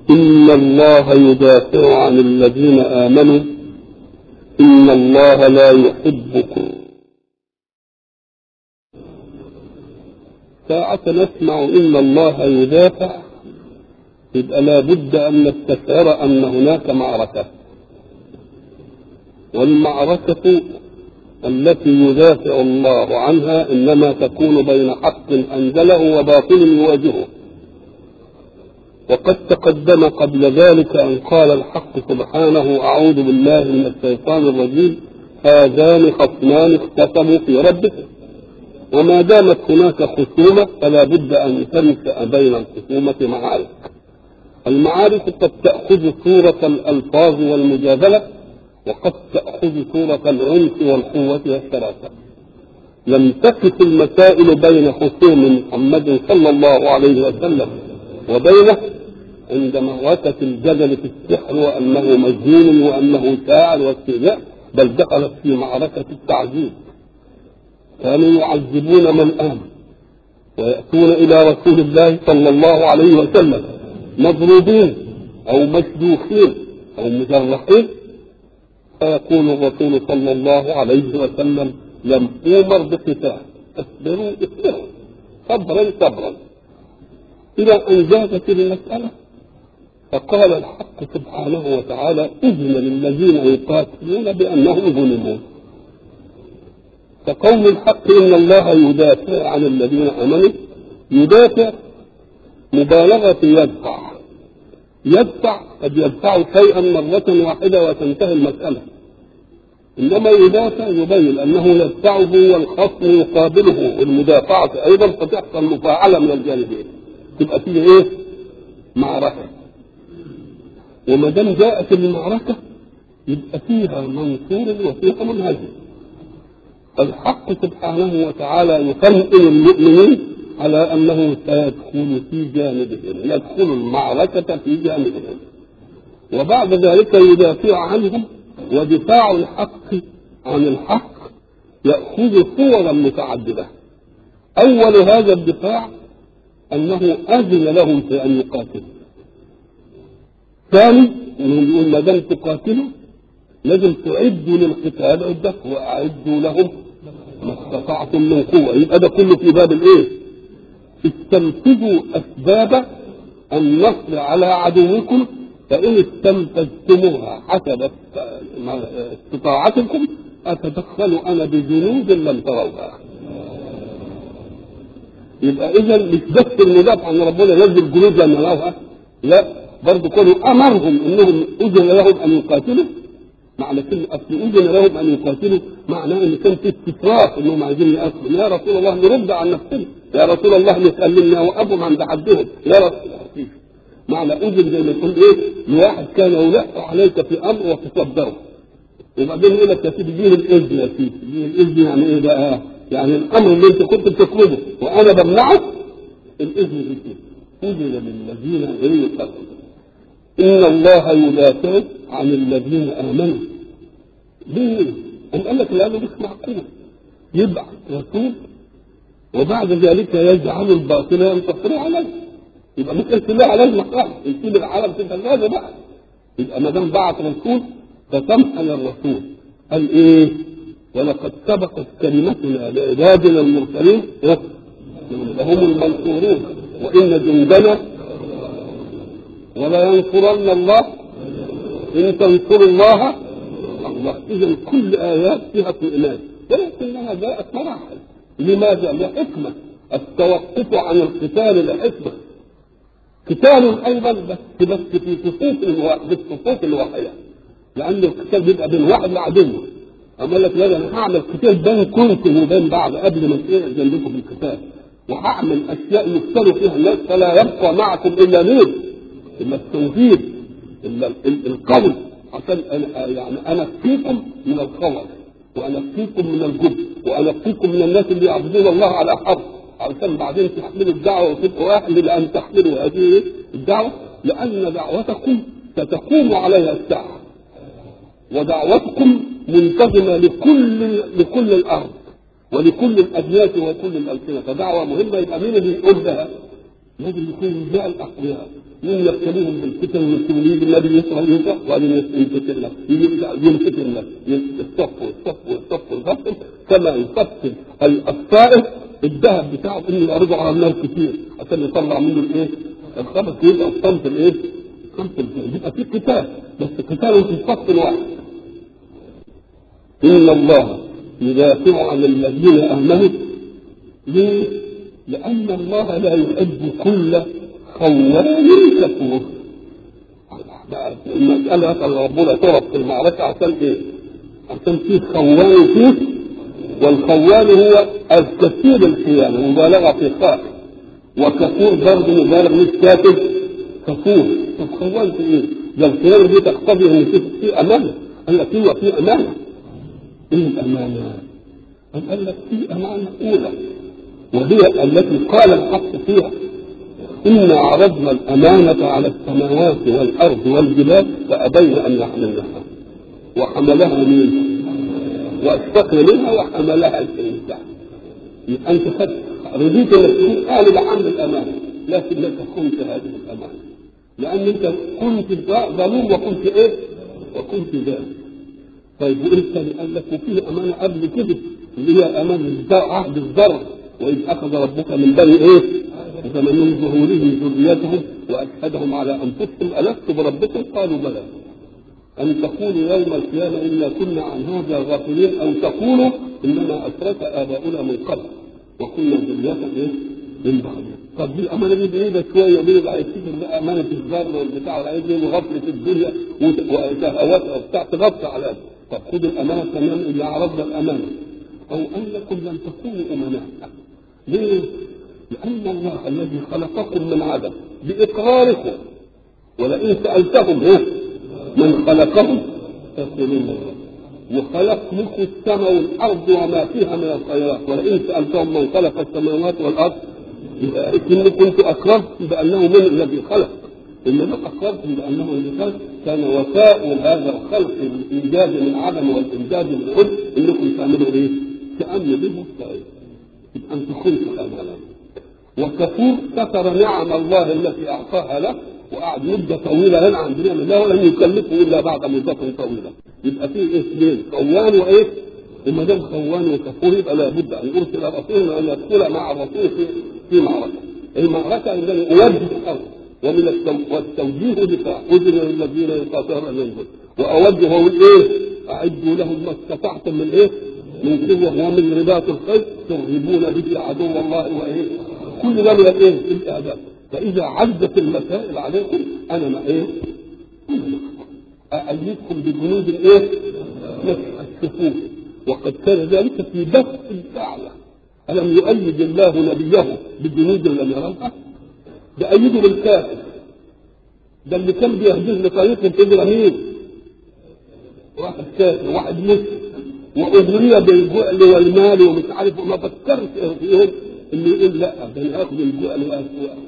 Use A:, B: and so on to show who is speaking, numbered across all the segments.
A: إن الله يدافع عن الذين آمنوا إن الله لا يحبكم ساعة نسمع إن الله يدافع يبقى لابد أن نستشعر أن هناك معركة والمعركة التي يدافع الله عنها إنما تكون بين حق أنزله وباطل يواجهه وقد تقدم قبل ذلك أن قال الحق سبحانه أعوذ بالله من الشيطان الرجيم هذان خصمان اختصموا في ربهم وما دامت هناك خصومة فلا بد أن تنشأ بين الخصومة معارك المعارك قد تأخذ صورة الألفاظ والمجادلة وقد تأخذ صورة العنف والقوة والشراسة لم تقف المسائل بين خصوم محمد صلى الله عليه وسلم وبينه عند معركة الجدل في السحر وأنه مجنون وأنه شاعر واستهزاء بل دخلت في معركة التعذيب كانوا يعذبون من آمن ويأتون إلى رسول الله صلى الله عليه وسلم مضروبين أو مشدوخين أو مجرحين فيقول الرسول صلى الله عليه وسلم لم أمر بقتال اصبروا اصبروا صبرا صبرا إلى أن جاءت المسألة فقال الحق سبحانه وتعالى إذن للذين يقاتلون بأنهم ظلموا فقول الحق إن الله يدافع عن الذين آمنوا يدافع مبالغة يدفع يدفع قد يدفع شيئا مرة واحدة وتنتهي المسألة إنما يدافع يبين أنه يدفعه والخصم يقابله المدافعة أيضا فتحصل مفاعلة من الجانبين تبقى فيه إيه؟ معركة وما دام جاءت المعركة يبقى فيها منصور وفيها منهزم الحق سبحانه وتعالى يطمئن المؤمنين على انه سيدخل في جانبهم يدخل المعركة في جانبهم وبعد ذلك يدافع عنهم ودفاع الحق عن الحق يأخذ صورا متعددة أول هذا الدفاع أنه أذن لهم في أن يقاتلوا ثاني أنهم يقول ما دام تقاتلوا لازم تعدوا للقتال عدة وأعدوا لهم ما استطعتم من قوة يبقى ده كله في باب الإيه؟ استنفذوا أسباب النصر على عدوكم فإن استنفذتموها حسب استطاعتكم أتدخل أنا بجنود لم تروها يبقى إذا مش بس المدافع عن ربنا ينزل جنود لم يروها لا برضه كانوا أمرهم إنهم أذن لهم أن يقاتلوا معنى كلمة أصل أذن لهم أن يقاتلوا معناه إن كان في استفراغ إنهم عايزين يقاتلوا يا رسول الله نرد عن نفسنا يا رسول الله نسلمنا وأبهم عند حدهم يا رسول الله معنى أذن زي ما تقول إيه لواحد كان يلح عليك في أمر وتصدره وبعدين يقول لك يا سيدي دين الإذن يا سيدي دين الإذن يعني إيه بقى؟ يعني الأمر اللي أنت كنت بتطلبه وأنا بمنعه الإذن بالإذن أذن للذين غير يقاتلون إن الله يدافع عن الذين آمنوا ليه؟ أم قال لك لأنه مش معقول يبعث رسول وبعد ذلك يجعل الباطل ينتصر عليه يبقى ممكن تلاقي عليه مقام يسيب العالم تتلاقى بقى يبقى ما دام بعث رسول فتمحل الرسول قال ايه؟ ولقد سبقت كلمتنا لعبادنا المرسلين هم المنصورون وان جندنا ولا ينصرن الله ان تنصروا الله الله اذا كل ايات فيها اطمئنان ولكنها جاءت مراحل لماذا؟ لحكمه التوقف عن القتال لحكمه قتال ايضا بس بس في صفوف بالصفوف الواحده لان القتال بيبقى بين واحد وعدوه اما لك لا انا هعمل قتال بين كنتم وبين بعض قبل ما تأذن لكم بالقتال وهعمل اشياء يقتلوا فيها الناس فلا يبقى معكم الا مين؟ الا التوحيد الا القول عشان أنا يعني انقيكم من الخور وانقيكم من الجبن وانقيكم من الناس اللي يعبدون الله على حرف علشان بعدين تحملوا الدعوه وتبقوا اهل لان تحملوا هذه الدعوه لان دعوتكم ستقوم عليها الساعه ودعوتكم منتظمه لكل لكل الارض ولكل الاديان وكل الالسنه فدعوه مهمه يبقى مين اللي يقول لها؟ لازم يكون رجال الاقوياء مين يبتليهم بالفتن ويكتبوا يجي النبي يسرى يسرى وبعدين ينفتن له يجي ينفتن له يصفوا يصفوا يصفوا يصفوا كما يصفي الصائغ الذهب بتاعه انه يعرضه على النار كتير عشان يطلع منه الايه؟ الخبث يبقى الصمت الايه؟ الصمت يبقى في قتال بس قتال في صف واحد ان الله يدافع عن الذين امنوا ليه؟ لان الله لا يحب كل خوان كفور المسألة ربنا طرف في المعركة عشان ايه؟ عشان فيه خوان فيه والخوان هو الكثير الخيانة مبالغة في خاء وكفور برضه مبالغ مش كاتب كفور طب خوان في ايه؟ ده الخيانة دي تقتضي ان في في امانة قال لك ايوه في امانة ايه الامانة؟ قال لك في امانة اولى وهي التي قال الحق فيها إنا عرضنا الأمانة على السماوات والأرض والجبال فأبين أن يحملنها وحملها مين؟ واشفقنا منها وحملها الإنسان يبقى أنت خدت رضيت إنك تكون أهل لحمل الأمانة لكنك خنت هذه الأمانة لأن أنت كنت ظلوم وكنت إيه؟ وكنت ذلك طيب وإنت قال لك وفيه أمانة قبل كده اللي هي أمانة عهد الضرر وإذ أخذ ربك من بني إيه؟ ومن ظهورهم ذريتهم واشهدهم على انفسهم الست بربكم قالوا بلى ان تقولوا يوم القيامه انا كنا عن هذا غافلين او تقولوا انما اشرك اباؤنا من قبل وكنا ذريه ايه؟ من بعدهم طب دي الامانه دي بعيده شويه بين بقى يفتكر امانه الزر والبتاع والعيد وغفله الدنيا وشهواتها وبتاع تغطي على ده طب خدوا الامانه كمان اللي عرضنا الامانه او انكم لم تكونوا امناء ليه؟ لأن الله الذي خلقكم من عدم بإقراركم ولئن سألتهم إيه؟ من خلقهم يقولون الله وخلق لكم السماء والأرض وما فيها من الخيرات ولئن سألتهم من خلق السماوات والأرض يبقى إن كنت أقررتم بأنه من الذي خلق إنما أقررتم بأنه الذي خلق كان وفاء هذا الخلق بالإيجاد من عدم والإمداد من عد إنكم تعملوا إيه؟ تأمنوا به مستعد يبقى أنتم خلقوا الأمانة وكفور كفر نعم الله التي اعطاها له وقعد مده طويله هنا عند نعم الله ولم يكلفه الا بعد مده طويله يبقى في اثنين خوان وايه؟ وما دام خوان وكفور يبقى لابد ان ارسل رسولا وان يدخل مع الرسول في في معركه المعركه عندما اوجه الارض ومن والتوجيه دفاع اذن للذين يقاتلون ان ينزلوا واوجه اقول ايه؟ اعدوا لهم ما استطعتم من ايه؟ من قوه ومن رباط الخيل ترهبون به عدو الله وايه؟ كل ده من الايه؟ الاعداد فاذا عزت المسائل عليكم انا ما ايه؟ انا اأيدكم بجنود ايه؟ السفوف وقد كان ذلك في بث الأعلى ألم يؤيد الله نبيه بجنود لم يروها؟ ده أيده بالكافر ده اللي كان بيهديه لطريق تجرى مين؟ واحد كافر واحد مسلم وأغري بالجعل والمال ومش عارف وما فكرش فيهم اللي يقول لا ده انا اخذ الجعل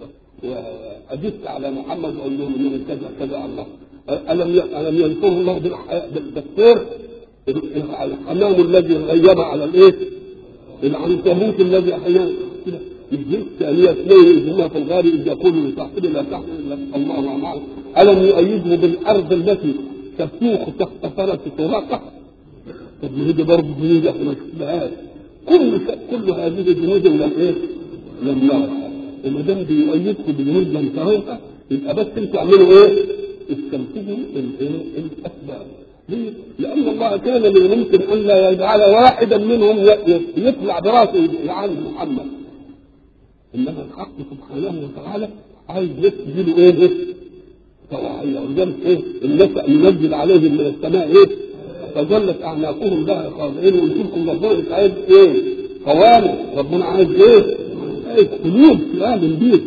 A: واجدت على محمد واقول لهم انهم كذا كذا على الله الم الم ينصره الله بالدكتور الحمام الذي غيب على الايه؟ العنكبوت الذي احيانا كده الجنس ثانية اثنين هما في الغار إذ يقول لصاحبه لا تحمل إلا الله معه ألم يؤيده بالأرض التي تفوخ تحت فرس سراقة طب ما هي دي برضه جنود احنا ما شفناهاش كل كل هذه الجنود لم ايه؟ لم نرها وما دام بيؤيدكم بجنود لم تروها يبقى بس انتوا اعملوا ايه؟ استنتجوا الايه؟ الاسباب ليه؟ لأن الله كان من الممكن أن لا يجعل واحدا منهم يطلع براسه عن محمد إنما الحق سبحانه وتعالى عايز يسجل إيه إيه؟ طواعية ولذلك إيه؟ الناس ينزل عليهم من السماء إيه؟ فظلت أعناقهم لها خاضعين وقلت لكم ربنا مش عايز إيه؟ قوامه ربنا عايز إيه؟ عايز قلوب تآمن بيه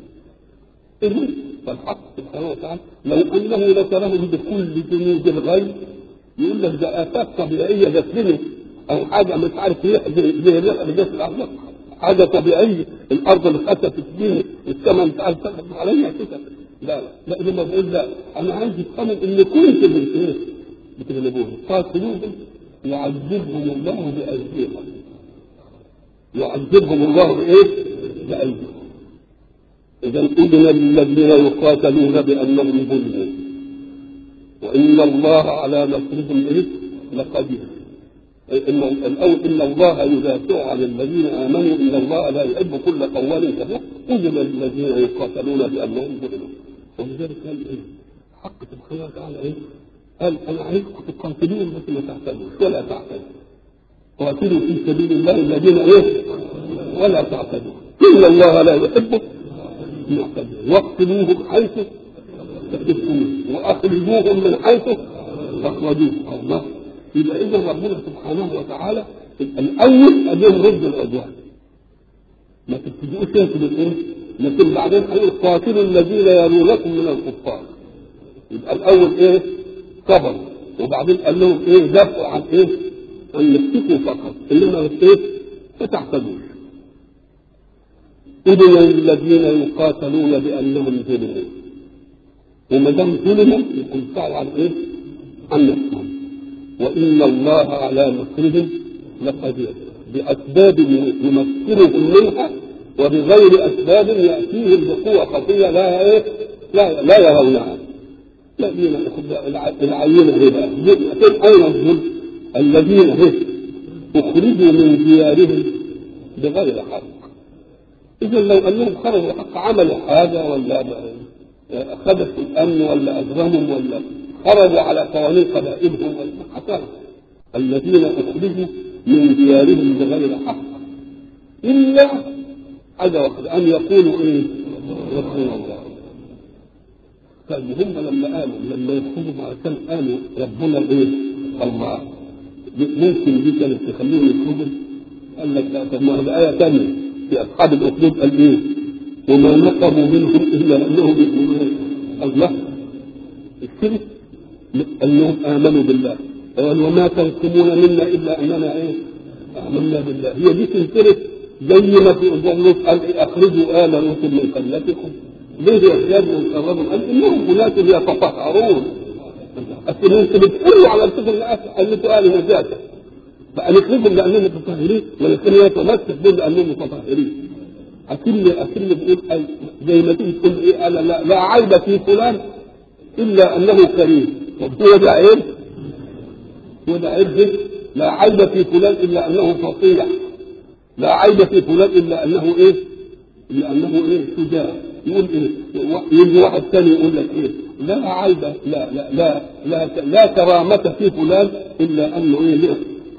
A: إيه؟ فالحق سبحانه وتعالى لو انه لترهم بكل جنود الغيب يقول لك ده افات طبيعيه جات لنا او حاجه مش عارف ايه زي زي الريحه اللي جت في الارض حاجه طبيعيه الارض اللي خسفت فيه السماء مش عارف تخسف عليها كده لا لا لا لما بقول لا انا عايز افهم ان كنت من ايه بتغلبوهم قاتلوهم يعذبهم الله بايديهم يعذبهم الله بايه؟ بايديهم إذا أذن للذين يقاتلون بأنهم ظلموا وإن الله على نصرهم إيه؟ لقدير إن الأول إن الله يدافع عن الذين آمنوا إن الله لا يحب كل قوال كفور أذن للذين يقاتلون بأنهم ظلموا ولذلك قال إيه؟ حق سبحانه وتعالى إيه؟ قال أنا عايزكم تقاتلون بس ما تعتدوش ولا تعتدوا قاتلوا في سبيل الله الذين إيه؟ ولا تعتدوا إن الله لا يحب المعتدين واقتلوهم حيث تحبون واخرجوهم من حيث اخرجوكم الله يبقى اذا ربنا سبحانه وتعالى الاول ان يرد العدوان ما تبتدئوش انتوا بالايه؟ لكن بعدين قال قاتلوا الذين يلونكم من الكفار يبقى الاول ايه؟ صبر وبعدين قال لهم ايه؟ دافعوا عن ايه؟ عن نفسكم فقط انما ايه؟ ما تعتدوش إذن الذين يقاتلون بأنهم ظلموا وما دام ظلموا يكون سعوا عن إيه؟ عن نفسهم وإن الله على نصرهم لقدير بأسباب يمكنهم منها وبغير أسباب يأتيهم بقوة خفية لا إيه؟ لا لا يرونها لا العينة هنا فين أين الظلم؟ الذين هم أخرجوا من ديارهم بغير حق إذا لو أنهم خرجوا حق عملوا حاجة ولا خبثوا الأمن ولا أجرموا ولا خرجوا على قوانين قبائلهم ولا حصل الذين أخرجوا من ديارهم بغير حق إلا حاجة واحدة أن يقولوا إيه رسول الله فالمهم لما قالوا لما يدخلوا مع كان قالوا ربنا إيه الله ممكن دي كانت تخليهم يخرجوا قال لك لا طب ما هذه آية ثانية في أصحاب الأخدود قال إيه؟ وما نقموا منهم إلا أنهم يؤمنون الله الشرك أنهم آمنوا بالله قال وما تنقمون منا إلا أننا إيه؟ آمنا بالله هي دي سلسلة زي ما في أجل قال إيه أخرجوا آل لوط من قريتكم ليه يحتاج من قربهم قال إنهم أناس يتطهرون أصل أنتم بتقولوا على الكفر اللي أنتوا آل نجاته فنخرجهم لانهم متطهرين ولكن يتمسك بهم لانهم متطهرين اكن اكن بيقول زي ما تيجي تقول ايه انا لا, لا عيب في فلان الا انه كريم طب هو ده عيب هو ده عيب لا عيب في فلان الا انه فصيح لا عيب في فلان الا انه ايه الا انه ايه شجاع يقول ايه يجي واحد ثاني يقول لك ايه لا عيب لا لا لا لا, لا, لا كرامة في فلان الا انه ايه ليه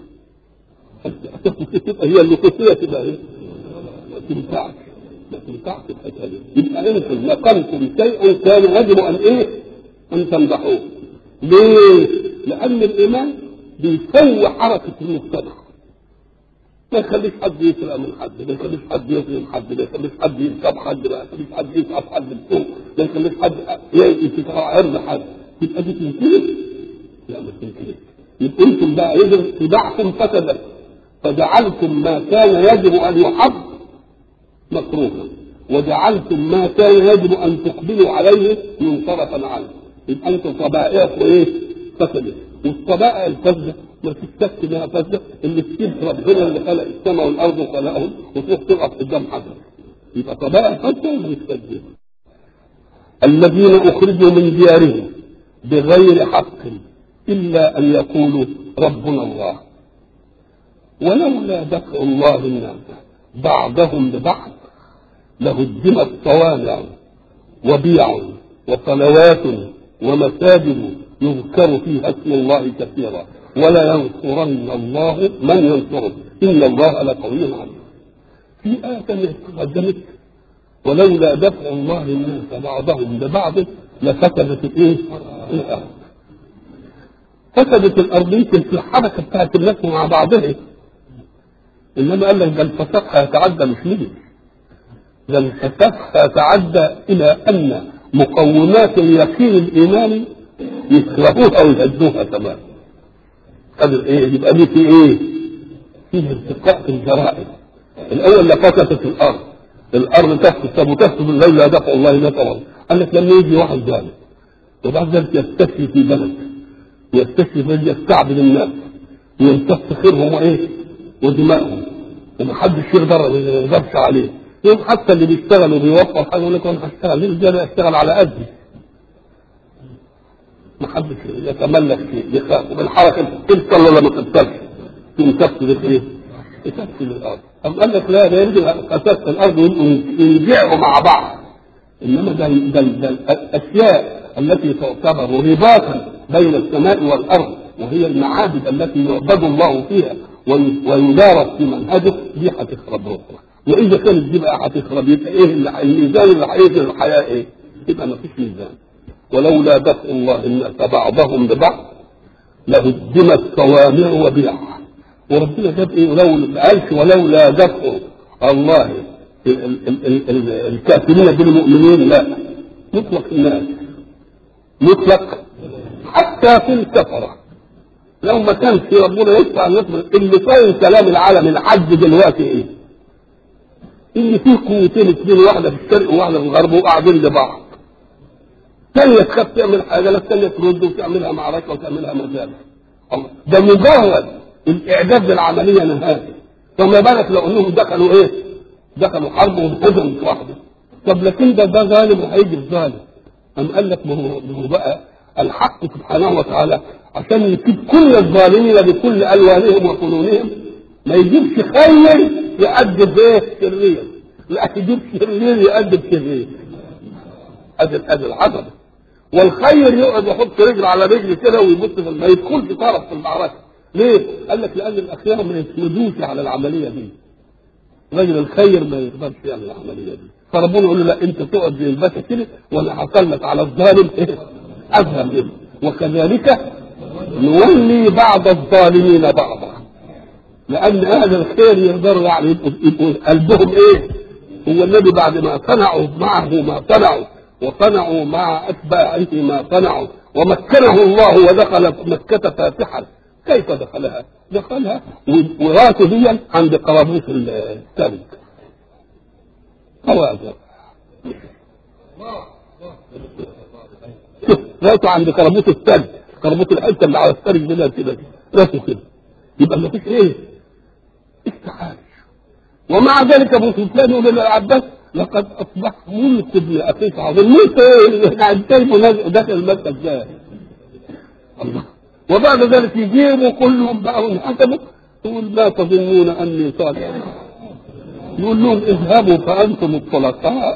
A: هي اللوكسية تبقى ايه؟ ما تنفعش ما تنفعش الحكايه دي يبقى انتم نقمتم شيئا كان يجب ان ايه؟ ان تمدحوه ليه؟ لان الايمان بيسوي حركه المجتمع ما يخليش حد يسرق من حد ما يخليش حد يظلم حد ما يخليش حد يكسب حد ما يخليش حد يسعف حد بسوء ما يخليش حد يتقطع عرض حد يبقى دي تنكرش لا ما تنكرش يبقى انتم بقى اذا اتباعكم فسدت فجعلتم ما كان يجب ان يحب مكروها وجعلتم ما كان يجب ان تقبلوا عليه منصرفا عنه يبقى انتم طبائعكم ايه؟ فسدت والطبائع الفاسده ما فيش شك انها فاسده اللي تسيب ربنا اللي خلق السماء والارض وخلقهم وتروح تقف قدام حجر يبقى طبائع فاسده ولا مش فاسده؟ الذين اخرجوا من ديارهم بغير حق الا ان يقولوا ربنا الله ولولا دفع الله الناس بعضهم ببعض لهدمت صوامع وبيع وصلوات ومساجد يذكر فيها اسم الله كثيرا ولا ينصرن الله من ينصره ان الله لقوي عليم في آية ثانية تقدمت ولولا دفع الله الناس بعضهم ببعض لفسدت الايه؟ الارض فسدت الارض يمكن في الحركه بتاعت الناس مع بعضها انما قال لك ده الفساد هيتعدى مش ليه ده الفساد هيتعدى الى ان مقومات اليقين الايماني يكرهوها ويهدوها كمان قدر ايه يبقى دي في ايه فيه ارتقاء في الجرائم الاول لفسدت الارض الارض تفسد طب وتفسد لولا دفع الله نفرا قال لك لما يجي واحد ظالم وبعد ذلك يستشفي في بلد ويستشفي في يستعبد الناس ويمتص خيرهم وايه ودمائهم ومحدش يقدر يغبش عليه يوم حتى اللي بيشتغل وبيوفر حاجه يقول لك انا هشتغل ليه الرجاله اشتغل على قدي ما حدش يتملك شيء يخاف وبالحركه تبطل ولا ما تبطلش تمسك بالايه؟ تمسك بالارض أم قال لك لا ده يرجع اساس الارض ينجعوا مع بعض انما ده ده ده الاشياء التي تعتبر رباطا بين السماء والارض وهي المعابد التي يعبد الله فيها ويدارس في منهجه دي هتخرب بكره واذا كانت دي بقى هتخرب يبقى ايه اللي الميزان اللي هيجري الحياه ايه؟ يبقى ما فيش ميزان ولولا دفع الله الناس بعضهم ببعض لهدمت صوامع وبيع وربنا جاب ايه ولو ما قالش ولولا دفع الله ال- ال- ال- ال- الكافرين بالمؤمنين لا مطلق الناس مطلق حتى في الكفره لو ما كانش ربنا يدفع الناس اللي فاهم كلام العالم الحج دلوقتي ايه؟ اللي فيه قوتين اثنين واحده في الشرق وواحده في الغرب وقاعدين لبعض ثانية تخاف تعمل حاجة لا الثانية ترد وتعملها معركة وتعملها مجال ده مجرد الإعداد للعملية نهائي فما بالك لو أنهم دخلوا إيه؟ دخلوا حرب وانهزمت واحدة طب لكن ده ده ظالم وهيجي الظالم أم قال لك ما هو ما هو بقى الحق سبحانه وتعالى عشان يكيد كل الظالمين بكل ألوانهم وفنونهم ما يجيبش خير يأدب إيه؟ شرير لا يجيب شرير يأدب شرير ادي ادي العضله والخير يقعد يحط رجل على رجل كده ويبص في ما يدخلش طرف في المعركه ليه؟ قال لك لان الاخيار ما يسندوش على العمليه دي رجل الخير ما يقدرش يعمل العمليه دي فربنا يقول له لا انت تقعد زي الباشا كده وانا هسلط على الظالم ايه؟ اذهب منه وكذلك نولي بعض الظالمين بعضا لان اهل الخير يقدروا يعني يبقوا, يبقوا قلبهم ايه؟ هو النبي بعد ما صنعوا معه ما صنعوا وصنعوا مع اتباعه ما صنعوا ومكنه الله ودخل مكة فاتحا كيف دخلها؟ دخلها وراتبيا عند قرابوس الثلج قوادر راسه عند قرابوس الثلج قرابوس الحته اللي على الثلج كده كده راسه كده يبقى ما فيش ايه؟ استعاذ ومع ذلك ابو سفيان يقول للعباس لقد اصبح ملك ابن اخيك عظيم ملك ايه؟ قاعد شايفه داخل المسجد ده الله وبعد ذلك يجيبوا كلهم بقى وانحسبوا يقول لا تظنون اني صالح يقول لهم اذهبوا فانتم الطلقاء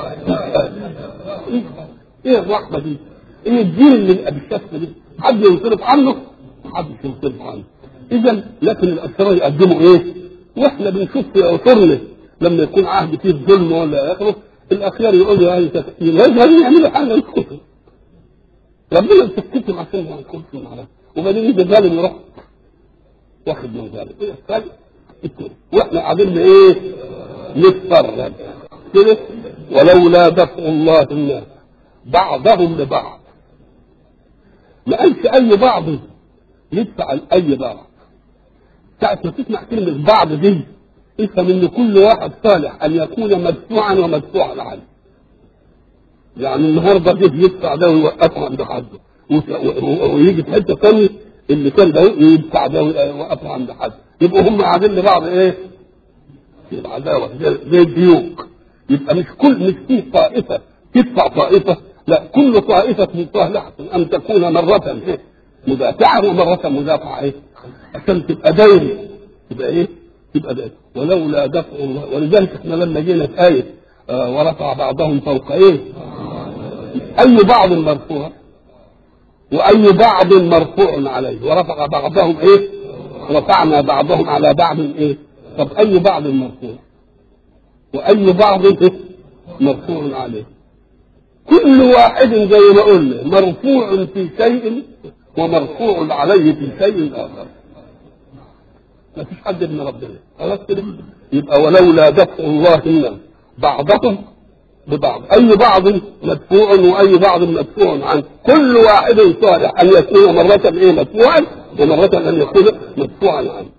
A: ايه الرحمه دي؟ ايه الدين اللي يبقى بالشكل ده؟ حد ينصرف عنه؟ محدش ينصرف عنه اذا لكن الاشرار يقدموا ايه؟ واحنا بنشوف في عصرنا لما يكون عهد فيه ظلم ولا اخره الاخيار يقولوا هذه تكفير لازم يعملوا حاجه يسكتوا ربنا يسكتهم عشان ما يكونش معنا وبعدين يجي ظالم يروح واخد من ذلك ايه الثاني واحنا قاعدين ايه نتفرج كده ولولا دفع الله الناس بعضهم لبعض ما قالش اي بعض يدفع اي بعض ساعة ما تسمع كلمة بعض دي افهم ان كل واحد صالح ان يكون مدفوعا ومدفوعا عنه. يعني النهارده جه يدفع ده ويوقفه عند حده ويجي في حته ثانيه اللي كان ده يدفع ده ويوقفه عند حد يبقوا هم قاعدين لبعض ايه؟ يبقى عداوه زي الديوك يبقى مش كل مش فيه طائفه تدفع طائفه لا كل طائفه صالحه ان تكون مره إيه؟ مدافعه ومره مدافعه ايه؟ عشان تبقى دايري تبقى ايه؟ تبقى دايري ولولا دفع الله ولذلك احنا لما جينا في آية آه ورفع بعضهم فوق ايه؟ أي بعض مرفوع وأي بعض مرفوع عليه ورفع بعضهم ايه؟ رفعنا بعضهم على بعض ايه؟ طب أي بعض مرفوع وأي بعض إيه؟ مرفوع عليه كل واحد زي ما قلنا مرفوع في شيء ومرفوع عليه في شيء آخر ما فيش حد ابن ربنا خلاص كده يبقى ولولا دفع الله الناس بعضهم ببعض اي بعض مدفوع واي بعض مدفوع عنه كل واحد صالح ان يكون مرة ايه مدفوعا ومرة ان يكون مدفوعا عنه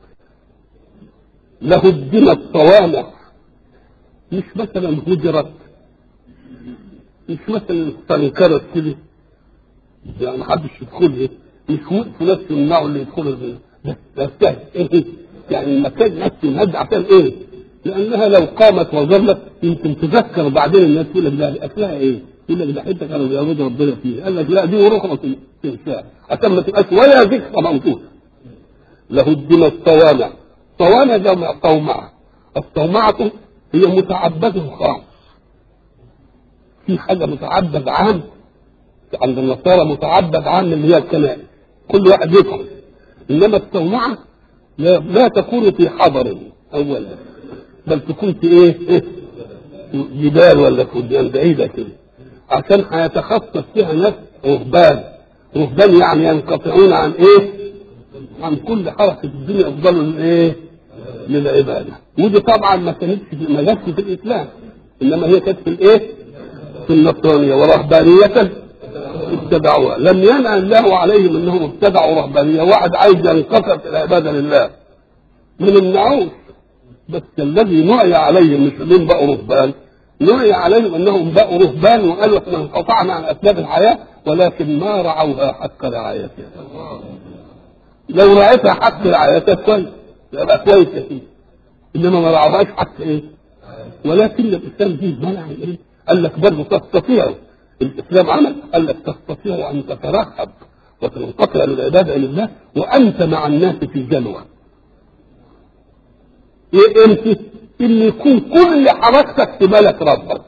A: لهدمت صوامع مش مثلا هجرت مش مثلا استنكرت كده يعني محدش يدخلها مش وقف نفسه يمنعوا اللي يدخلوا ده ده ايه يعني المكان نفسه ينهد عشان ايه؟ لانها لو قامت وظلت يمكن تذكر بعدين الناس تقول لك ده اكلها ايه؟ يقول لك ده حته كانوا بيعبدوا ربنا فيها قال لك لا دي رخرة تنساها عشان ما تبقاش ولا ذكرى موجوده لهدم الصوامع صوامع جمع صومعه الصومعه هي متعبد خاص في حاجه متعبد عام عند النصارى متعبد عام اللي هي الكنائس كل واحد يدخل انما الصومعه لا, لا تكون في حضر اولا بل تكون في ايه, إيه؟ جبال ولا فديان بعيده كده عشان هيتخصص فيها ناس رهبان رهبان يعني ينقطعون عن ايه عن كل حركه الدنيا يفضلوا الايه للعباده ودي طبعا ما كانتش ما جاتش في الاسلام انما هي كانت في الايه في النصرانيه ورهبانيه اتبعوها لم ينع الله عليهم انهم ابتدعوا رهبانيه واحد عايز ينقطع في العباده لله ما نمنعوش بس الذي نعي عليهم مش انهم بقوا رهبان نعي عليهم انهم بقوا رهبان وقالوا احنا انقطعنا عن اسباب الحياه ولكن ما رعوها حق رعايتها لو رعيتها حق رعايتها كويس يبقى كويس يا سيدي انما ما رعوهاش حق ايه ولكن الاسلام دي منع ايه قال لك برضه تستطيع الاسلام عمل قال لك تستطيع ان تترحب وتنقطع للعباده لله وانت مع الناس في جلوه ايه امتى؟ ان يكون كل حركتك في ملك ربك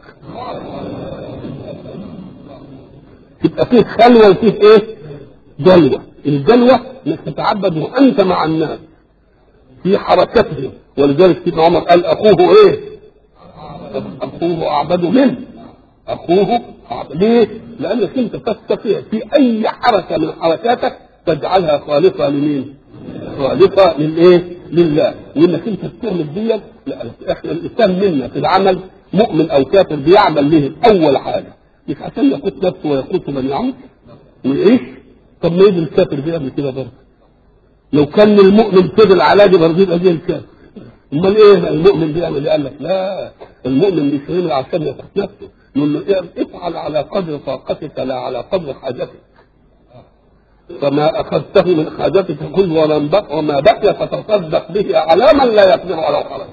A: تبقى فيه خلوه وفيه ايه؟ جلوه الجلوه انك تتعبد وانت مع الناس في حركتهم ولذلك سيدنا عمر قال اخوه ايه؟ اخوه اعبد منه اخوه أعبد. ليه؟ لانك انت تستطيع في اي حركه من حركاتك تجعلها خالصه لمين؟ خالصه للايه؟ لله وانك انت بتعمل دي لا احنا الانسان منا في العمل مؤمن او كافر بيعمل له اول حاجه مش عشان يقود نفسه ويقود من يعود ويعيش طب ما يجي الكافر بيعمل كده برضه لو كان المؤمن فضل على دي برضه يبقى زي الكافر امال ايه المؤمن بيعمل ايه؟ قال لك لا المؤمن مش يعمل عشان يقود نفسه يقول له افعل على قدر طاقتك لا على قدر حاجتك فما أخذته من حاجتك كل ولم بق وما بقي فتصدق به على من لا يقدر على خلقه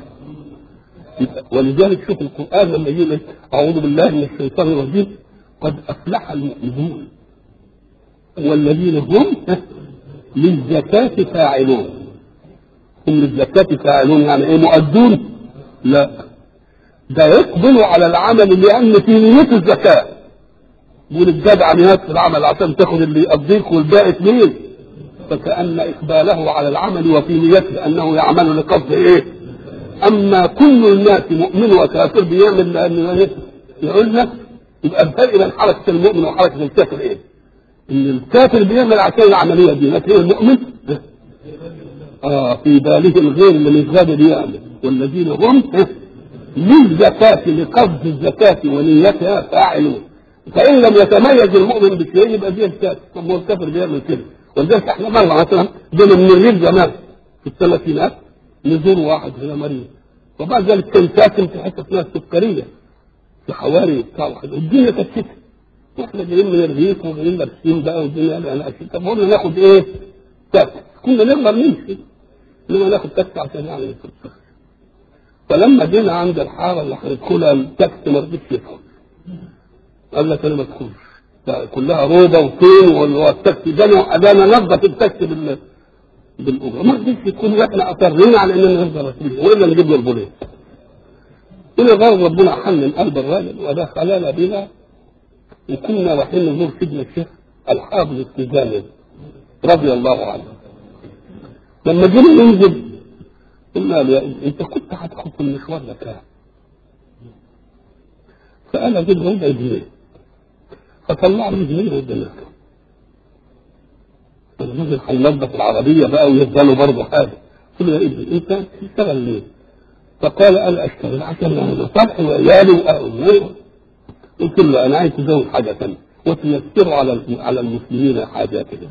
A: ولذلك شوف القرآن لما يجي أعوذ بالله من الشيطان الرجيم قد أفلح المؤمنون والذين هم للزكاة فاعلون هم للزكاة فاعلون يعني إيه مؤدون؟ لا ده يقبلوا على العمل لأن في نية الزكاة يقول الجدع نهاية في العمل عشان تاخد اللي يقضيك والباقي مين فكأن إقباله على العمل وفي نيته أنه يعمل لقصد إيه أما كل الناس مؤمن وكافر بيعمل لأن يقول لك يبقى الفرق بين حركة المؤمن وحركة الكافر إيه؟ إن الكافر بيعمل عشان العملية دي لكن المؤمن آه في باله الغير اللي مش قادر يعمل والذين هم للزكاة لقصد الزكاة ونيتها فاعلون فإن لم يتميز المؤمن بشيء يبقى زي الكافر طب هو الكافر بيعمل كده ولذلك احنا مرة مثلا جينا من الريف زمان في الثلاثينات نزور واحد هنا مريض وبعد ذلك كان ساكن في حته اسمها السكريه في حواري بتاع واحد والدنيا كانت شتاء واحنا جايين من الريف وجايين لابسين بقى والدنيا انا طب قلنا ناخد ايه؟ تاكسي كنا نقدر نمشي انما ناخد تاكسي عشان يعني نفرق. فلما جينا عند الحاره اللي هندخلها التاكسي ما رضيش يدخل قال لك انا ما ادخلش كلها روضه وطين والتاكسي ده ده انا نظف التاكسي بال بالاجره ما رضيش يكون واحنا اصرينا على اننا نفضل رسمين والا نجيب له البوليس الى غير ربنا حنن قلب الراجل ودخلنا بنا وكنا رايحين نزور سيدنا الشيخ الحافظ التجاني رضي الله عنه لما جينا ننزل قلنا له انت كنت هتاخد في المشوار ده كام؟ فقال اجيب ربع جنيه فطلع لي جنيه قدامك الراجل هينظف العربيه بقى ويفضلوا برضه حاجه قلت له يا ابني انت تشتغل ليه؟ فقال انا اشتغل عشان انا صالح وعيالي واهلي قلت له انا عايز ازود حاجه ثانيه وتيسروا على على المسلمين حاجاتهم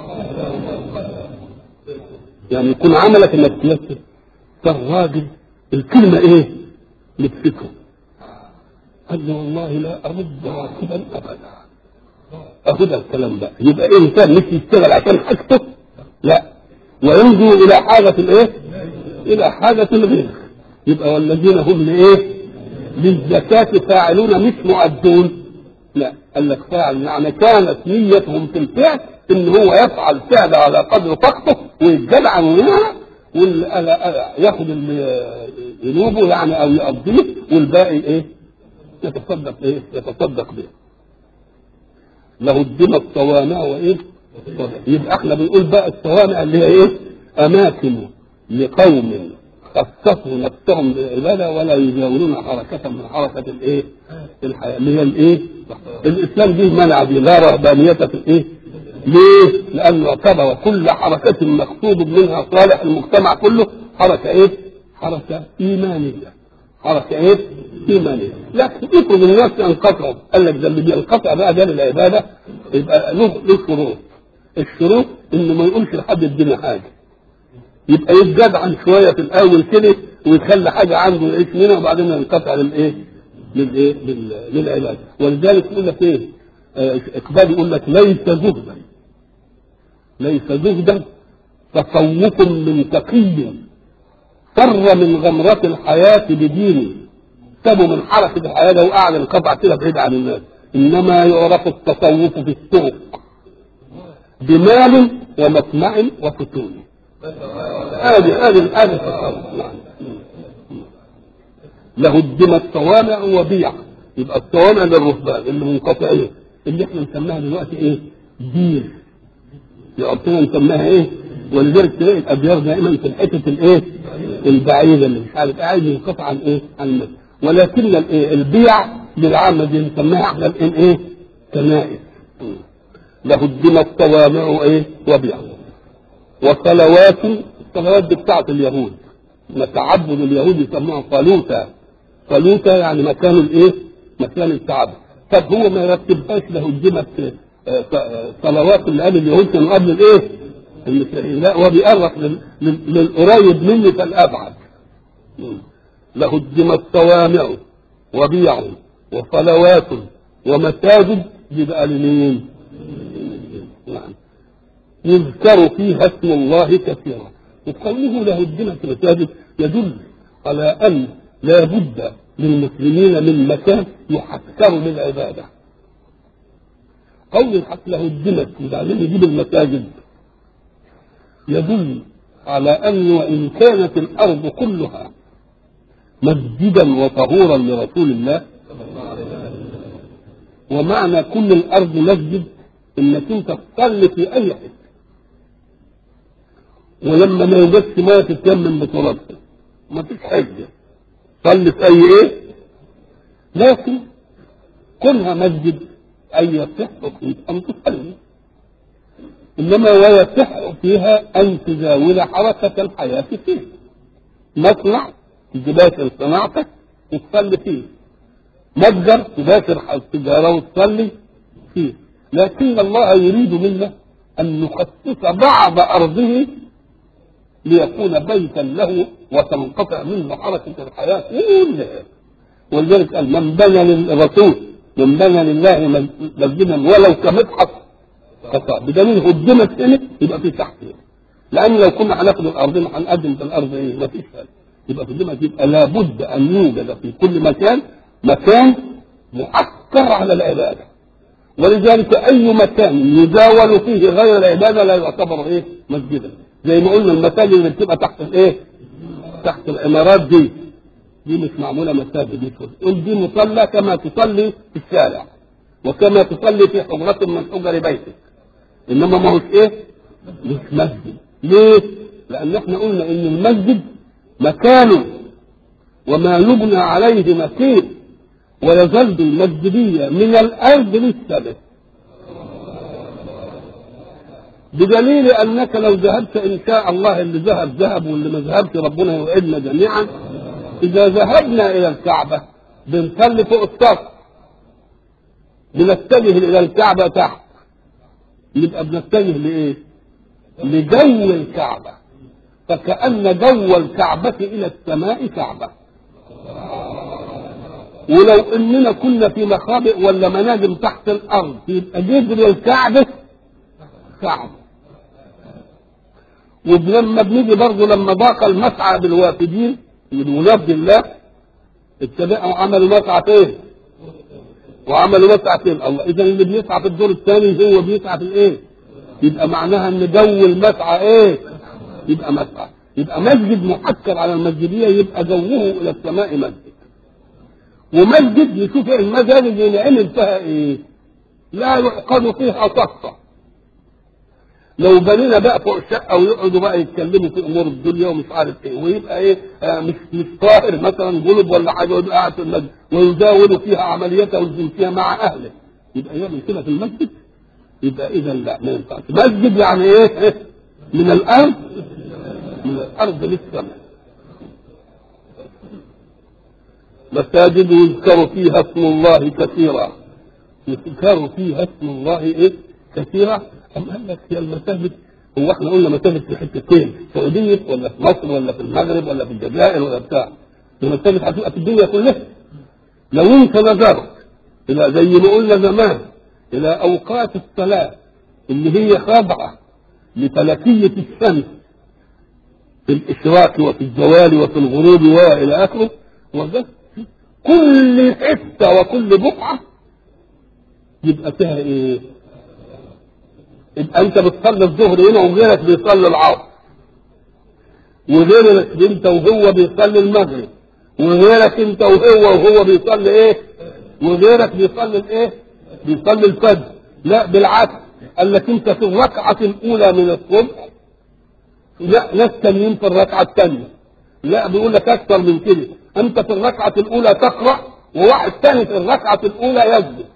A: يعني يكون عملك انك تيسر فالراجل الكلمه ايه؟ لبسته قال له والله لا ارد راكبا ابدا اهو ده الكلام ده يبقى ايه انسان مش يشتغل عشان حاجته لا وينظر الى حاجه الايه؟ الى حاجه الغير يبقى والذين هم لايه للزكاة فاعلون مش مؤدون لا قال لك فاعل يعني كانت نيتهم في الفعل ان هو يفعل فعل على قدر طاقته ويتجدع منها ياخد ذنوبه يعني او يقضيه والباقي ايه يتصدق ايه يتصدق به له الدمى الصوامع وايه يبقى احنا بنقول بقى الصوامع اللي هي ايه اماكن لقوم خصصوا نفسهم بالعباده ولا يجاورون حركه من حركه الايه الحياه اللي هي الايه الاسلام دي منع دي لا رهبانيه في الايه ليه؟ لأنه اعتبر كل حركة مقصود منها صالح المجتمع كله حركة إيه؟ حركة إيمانية. حركة إيه؟ إيمانية. لكن افرض الناس ينقطعوا، قال لك ده اللي بينقطع بقى ده للعبادة يبقى له له شروط. الشروط إنه ما يقولش لحد ادينا حاجة. يبقى يتجدعن شوية في الأول كده ويخلي حاجة عنده يعيش منها وبعدين ينقطع للإيه؟ للإيه؟ للعبادة. ولذلك يقول لك إيه؟ إقبال يقول لك ليس زهدا ليس زهدا تصوف من تقي فر من غمرة الحياة بدينه سابوا من حركة الحياة ده وقعد انقطع كده بعيد عن الناس إنما يعرف التصوف في السوق بمال ومطمع وفتون هذه هذه هذه التصوف له الدمى الصوامع وبيع يبقى الصوامع للرهبان اللي منقطعين اللي احنا نسميها دلوقتي ايه؟ دين ربنا نسميها ايه؟ ولذلك تلاقي الابيار دائما في الحته الايه؟ البعيده اللي مش عارف قاعد ينقطع عن ايه؟ عن الناس ولكن الايه؟ البيع للعامه دي نسميها احنا الان ايه؟ كنائس له الدمى الصوامع ايه؟ وبيع وصلوات الصلوات دي بتاعت اليهود تعبد اليهود يسموها صلوتا صلوتا يعني مكان الايه؟ مكان التعبد طب هو ما يرتبهاش له الدمى صلوات اللي قال اليهود كانوا قبل الايه؟ المسيحيين لا هو بيقرب للقريب مني فالابعد له الدمى الصوامع وبيع وصلوات ومساجد يبقى لمين؟ يعني يذكر فيها اسم الله كثيرا وقوله له الدمى في المساجد يدل على ان لا بد للمسلمين من مكان يحكر للعباده قول الحق له الدمت وبعدين يجيب المساجد يدل على أن وإن كانت الأرض كلها مسجدا وطهورا لرسول الله ومعنى كل الأرض مسجد إنك أنت تصلي في أي حتة ولما ما يوجدش مية تتيمم بترابها ما فيش حجة صلي في أي إيه لكن كونها مسجد أن يصح فيك أن تصلي إنما ويصح فيها أن تزاول حركة الحياة فيه مصنع تباشر صناعتك وتصلي فيه متجر تباشر التجارة وتصلي فيه لكن الله يريد منا أن نخصص بعض أرضه ليكون بيتا له وتنقطع منه حركة الحياة كلها ولذلك قال من بنى للرسول من بنى لله مسجدا ولو كمبحث قطع بدليل هدمت هنا يبقى في تحت لان لو كنا هناخد الارض هنقدم في الارض ايه؟ ما فيش فرق يبقى في الدمى يبقى لابد ان يوجد في كل مكان مكان محكر على العباده ولذلك اي مكان يزاول فيه غير العباده لا يعتبر ايه؟ مسجدا زي ما قلنا المساجد اللي بتبقى تحت الايه؟ تحت العمارات دي دي مش معموله مساجد دي قل دي مصلى كما تصلي في الشارع وكما تصلي في حجرة من حجر بيتك انما ما هوش ايه؟ مش مسجد ليه؟ لان احنا قلنا ان المسجد مكانه وما يبنى عليه مكين ويظل المسجدية من الأرض للسماء بدليل أنك لو ذهبت إن شاء الله اللي ذهب ذهب واللي ما ذهبش ربنا يوعدنا جميعا إذا ذهبنا إلى الكعبة بنصلي فوق السطح بنتجه إلى الكعبة تحت يبقى بنتجه لإيه؟ لجو الكعبة فكأن جو الكعبة إلى السماء كعبة ولو اننا كنا في مخابئ ولا مناجم تحت الارض يبقى جذر الكعبه كعبه ولما بنيجي برضه لما ضاق المسعى بالوافدين المناد لله اتبعوا عملوا مسعى فين؟ وعملوا مسعى فين؟ الله اذا اللي بيسعى في الدور الثاني هو بيسعى في الايه؟ يبقى معناها ان جو المسعى ايه؟ يبقى مسعى يبقى مسجد محكر على المسجديه يبقى جوه الى السماء مسجد ومسجد نشوف المساجد اللي ينعمل فيها ايه؟ لا يعقد فيها صفقه لو بنينا بقى فوق الشقه ويقعدوا بقى يتكلموا في امور الدنيا ومش عارف ايه ويبقى ايه آه مش مش طاهر مثلا جلب ولا حاجه ويبقى قاعد في المسجد ويزاول فيها عملياته الجنسيه مع اهله يبقى يعمل كده في المسجد يبقى اذا لا ما ينفعش مسجد يعني ايه؟ إيه؟ من الارض من الارض للسماء مساجد يذكر فيها اسم الله كثيرا يذكر فيها اسم الله ايه؟ كثيرا أم قال لك هي المساجد هو احنا قلنا مساجد في حتتين سعودية ولا في مصر ولا في المغرب ولا في الجزائر ولا بتاع المساجد هتبقى في الدنيا كلها لو انت نظرت الى زي ما قلنا زمان الى اوقات الصلاة اللي هي خاضعة لفلكية الشمس في الاشراق وفي الزوال وفي الغروب والى اخره وجدت كل حته وكل بقعه يبقى فيها ايه؟ يبقى انت بتصلي الظهر هنا وغيرك بيصلي العصر وغيرك انت وهو بيصلي المغرب وغيرك انت وهو وهو بيصلي ايه؟ وغيرك بيصلي الايه؟ بيصلي الفجر لا بالعكس قال لك انت في الركعه الاولى من الصبح لا ناس تانيين في الركعه الثانيه لا بيقول لك اكثر من كده انت في الركعه الاولى تقرا وواحد ثاني في الركعه الاولى يسجد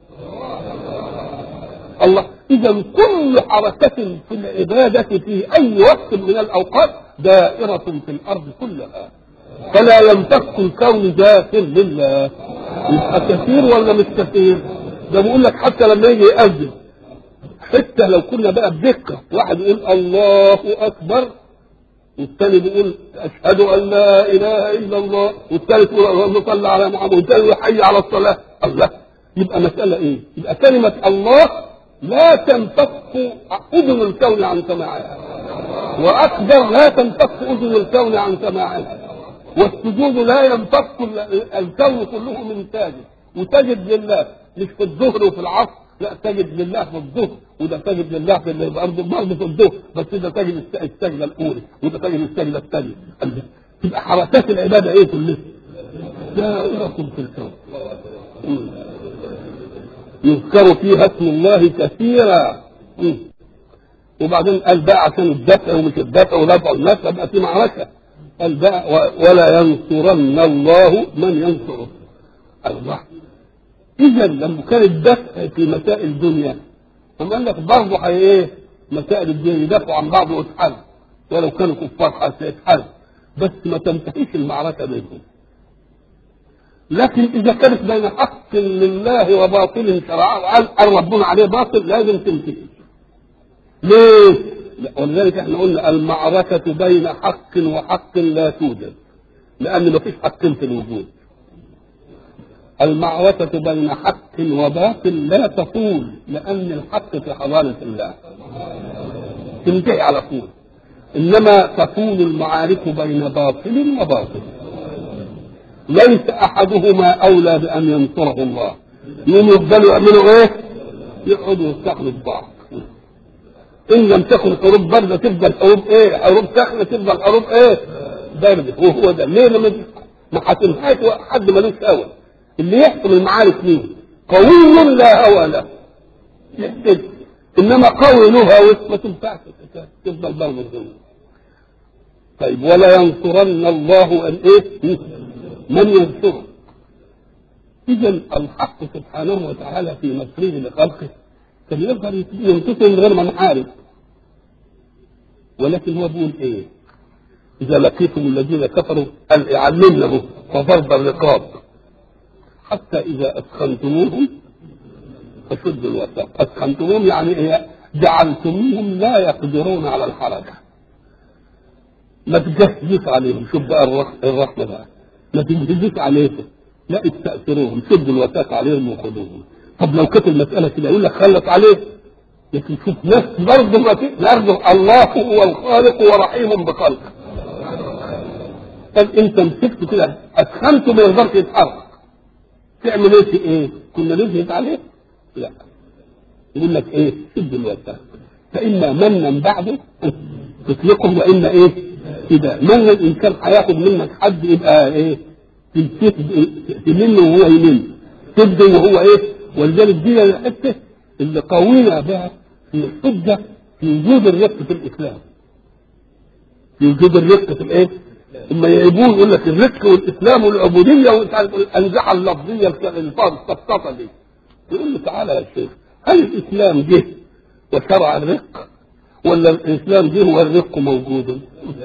A: الله اذا كل حركه في العباده في اي وقت من الاوقات دائره في الارض كلها فلا ينفك الكون ذاكر لله يبقى كثير ولا مش كثير ده بيقول لك حتى لما يجي يأذن حتى لو كنا بقى بدقة واحد يقول الله أكبر والثاني بيقول أشهد أن لا إله إلا الله والثالث يقول اللهم صل على محمد والثالث يقول حي على الصلاة الله يبقى مسألة إيه؟ يبقى كلمة الله لا تنفك أذن الكون عن سماعها وأكبر لا تنفك أذن الكون عن سماعها والسجود لا ينفك الكون كله من ساجد وتجد لله مش في الظهر وفي العصر لا تجد لله في الظهر وده تجد لله في الارض برضه في الظهر بس ده تجد السجده الاولى وده تجد السجده الثانيه تبقى حركات العباده ايه كلها؟ دائرة في الكون يذكر فيها اسم الله كثيرا وبعدين قال بقى عشان الدفع ومش الدفع ودفع الناس يبقى في معركه قال بقى ولا ينصرن الله من ينصره الله اذا لما كان الدفع في مسائل الدنيا أم قال لك برضه هي ايه مسائل الدنيا يدافعوا عن بعض ويتحل ولو كانوا كفار هيتحل بس ما تنتهيش المعركه بينهم لكن اذا كانت بين حق لله وباطل شرعه وقال ربنا عليه باطل لازم تنتهي ليه؟ ولذلك احنا قلنا المعركة بين حق وحق لا توجد لأن ما فيش حقين في الوجود المعركة بين حق وباطل لا تطول لأن الحق في حضارة الله تنتهي على طول إنما تكون المعارك بين باطل وباطل ليس أحدهما أولى بأن ينصره الله يوم يفضلوا يعملوا إيه؟ يقعدوا يستخدموا بعض إن لم تكن حروب باردة تفضل حروب إيه؟ حروب ساخنة تفضل حروب إيه؟ باردة وهو ده ليه لما ما هتنهاش حد ملوش هوى اللي يحكم المعارك مين؟ قوي لا هوى له يحتاج انما قوي له هوى ما تنفعش تفضل برضه الدنيا طيب ولا ينصرن الله ان ايه؟ من ينصره اذا الحق سبحانه وتعالى في نصره لخلقه كان يقدر ينتصر من غير ما نحارب ولكن هو بيقول ايه؟ اذا لقيتم الذين كفروا قال علمنه فضرب الرقاب حتى إذا أثخنتموهم فشدوا الوثاق أثخنتموهم يعني إيه؟ جعلتموهم لا يقدرون على الحركة ما تجهزوش عليهم شوف بقى الرحمة بقى ما تجهزوش عليهم لا استأثروهم شدوا الوثاق عليهم وخذوهم طب لو كانت المسألة كده يقول لك خلص عليه لكن شوف ناس برضه ما في برضه الله هو الخالق ورحيم بخلقه قال انت مسكته كده ادخلته ما يقدرش يتحرك تعمل ايه في ايه؟ كنا نزهد عليه؟ لا يقول لك ايه؟ سد الوسع فاما منا بعده تطلقه واما ايه؟ كده من ان كان هياخد منك حد يبقى ايه؟ تمن وهو يمن تبدي وهو ايه؟ ولذلك دي الحته اللي قوينا بها في الحجه في وجود الرق في الاسلام في وجود الرق في الايه؟ اما يعيبون يقول لك الرق والاسلام والعبوديه والانزعه اللفظيه الفاظ السطاطه دي يقول له تعالى يا شيخ هل الاسلام جه وشرع الرق ولا الاسلام جه والرق موجود؟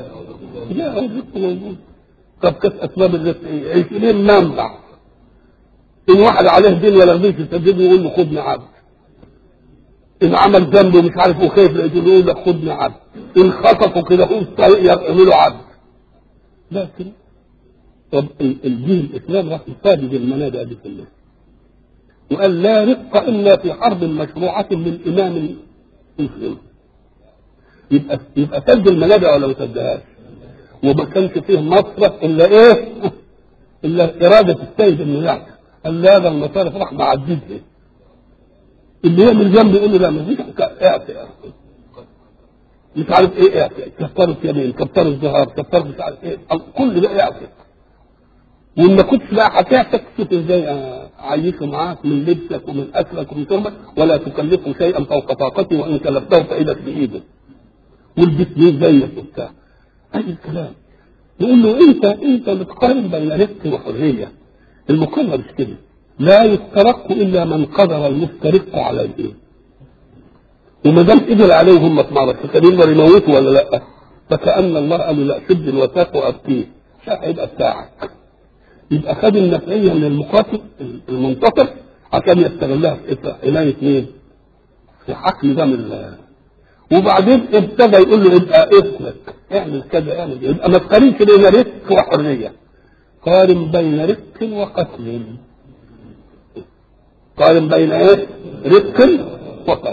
A: لا الرق موجود طب كيف اسباب الرق ايه؟ عشرين منبع ان واحد عليه دين ولا رضيش يسدده يقول له خدني عبد ان عمل ذنب ومش عارف وخايف يقول لك خدني عبد ان خطفوا كده هو يعملوا عبد لكن طب الدين الاسلام راح يسادد المنابع دي كلها وقال لا رق الا في حرب مشروعه من امام مسلم يبقى يبقى سد المنابع ولا ما سدهاش وما كانش فيه مصرف الا ايه؟ الا اراده السيد انه يعمل قال لا هذا المصارف راح معددها اللي يعمل ذنب يقول له لا ما فيش اعفي مش عارف ايه اعفي كفاره يمين كفاره الظهار كفاره مش عارف ايه كل ده اعفي وان ما كنتش بقى هتعتك شوف ازاي اعيشه معاك من لبسك ومن اكلك ومن شربك ولا تكلفه شيئا فوق طاقتي وان كلفته فايدك بايدك والبس ليه زيك وبتاع اي الكلام نقول له انت انت بتقارن بين رزق وحريه المقارنه مش كده لا يسترق الا من قدر المسترق عليه وما دام قدر عليهم ما معرفش كان يقدر يموته ولا لا فكأن الله قال له لا شد الوثاق وابكيه مش هيبقى بتاعك يبقى خد النفعيه من المقاتل المنتصر عشان يستغلها في عنايه مين؟ في حقن دم وبعدين ابتدى يقول له ابقى اسلك اعمل كذا اعمل كذا يبقى ما تقارنش بين رزق وحريه قارن بين رزق وقتل قارن بين ايه؟ رزق وقتل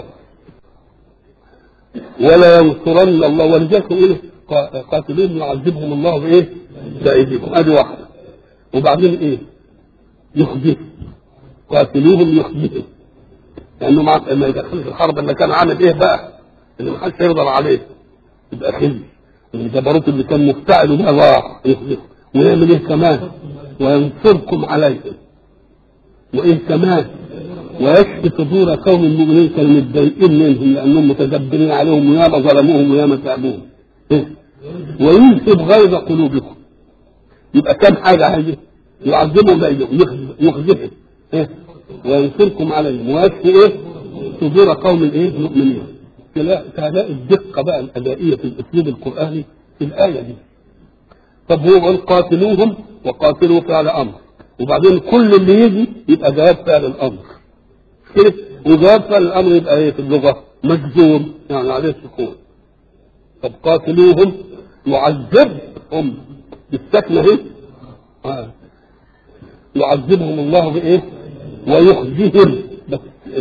A: ولا ينصرن الله ولذلك يقول قاتلين يعذبهم الله بايه؟ بأيديكم ادي واحده وبعدين ايه؟ يخزيهم قاتلوهم يخزيهم لانه مع ما يدخلش الحرب اللي كان عامل ايه بقى؟ اللي ما حدش يقدر عليه يبقى خزي الجبروت اللي كان مفتعل ده راح يخزيهم ويعمل ايه كمان؟ وينصركم عليهم وايه كمان؟ ويشفي صدور قوم المؤمنين كانوا متضايقين منهم لانهم متدبرين عليهم وياما ظلموهم وياما تعبوهم إيه؟ ويذهب غيظ قلوبكم يبقى كم حاجه هذه يعذبهم بينهم يخزفهم إيه؟ وينصركم عليهم ويشفي ايه صدور قوم الايه المؤمنين تلاقي الدقه بقى الادائيه في الاسلوب القراني في الايه دي طب هو قال قاتلوهم وقاتلوا فعل امر وبعدين كل اللي يجي يبقى جواب فعل الامر كده وجواب فعل الامر يبقى ايه في اللغه مجزوم يعني عليه سكون طب قاتلوهم يعذبهم بالسكنه اهي آه. يعذبهم الله بايه ويخزيهم بس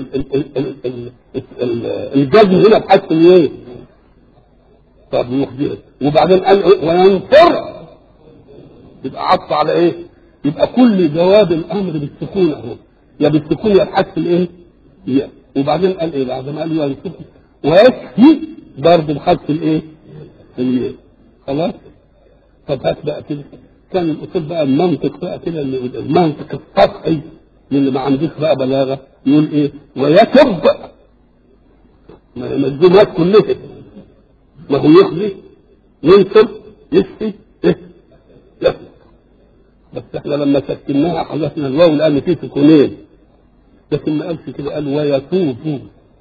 A: الجزم هنا بحث ايه طب يخزيهم وبعدين قال وينصر يبقى عطف على ايه يبقى كل جواب الامر بالسكون اهو يا بالسكون يا بحذف الايه يا وبعدين قال ايه بعد ما قال ينصر ويكفي برضه بحذف الايه الياء خلاص طب هات بقى كده كان الاصول بقى المنطق بقى كده المنطق السطحي اللي ما عندوش بقى بلاغه يقول ايه ويكب مجزومات كلها ما هو يخزي ينصر يشفي ايه يكب بس احنا لما سكناها حذفنا الواو لان فيه سكونين لكن ما قالش كده قال ويتوب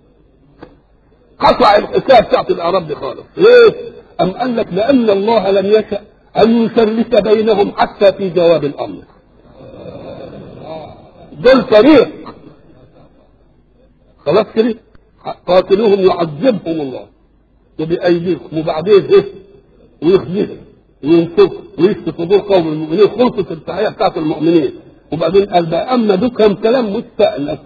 A: قطع الحكايه بتاعت الاعراب دي خالص ليه؟ ام قال لك لان الله لم يشأ ان يسلس بينهم حتى في جواب الامر دول فريق خلاص كده قاتلوهم يعذبهم الله وبأيديكم وبعدين ايه ويخزيهم وينصركم ويشفي صدور قوم المؤمنين خلصت التحيه بتاعت المؤمنين وبعدين قال بقى اما دول كلام مستأنف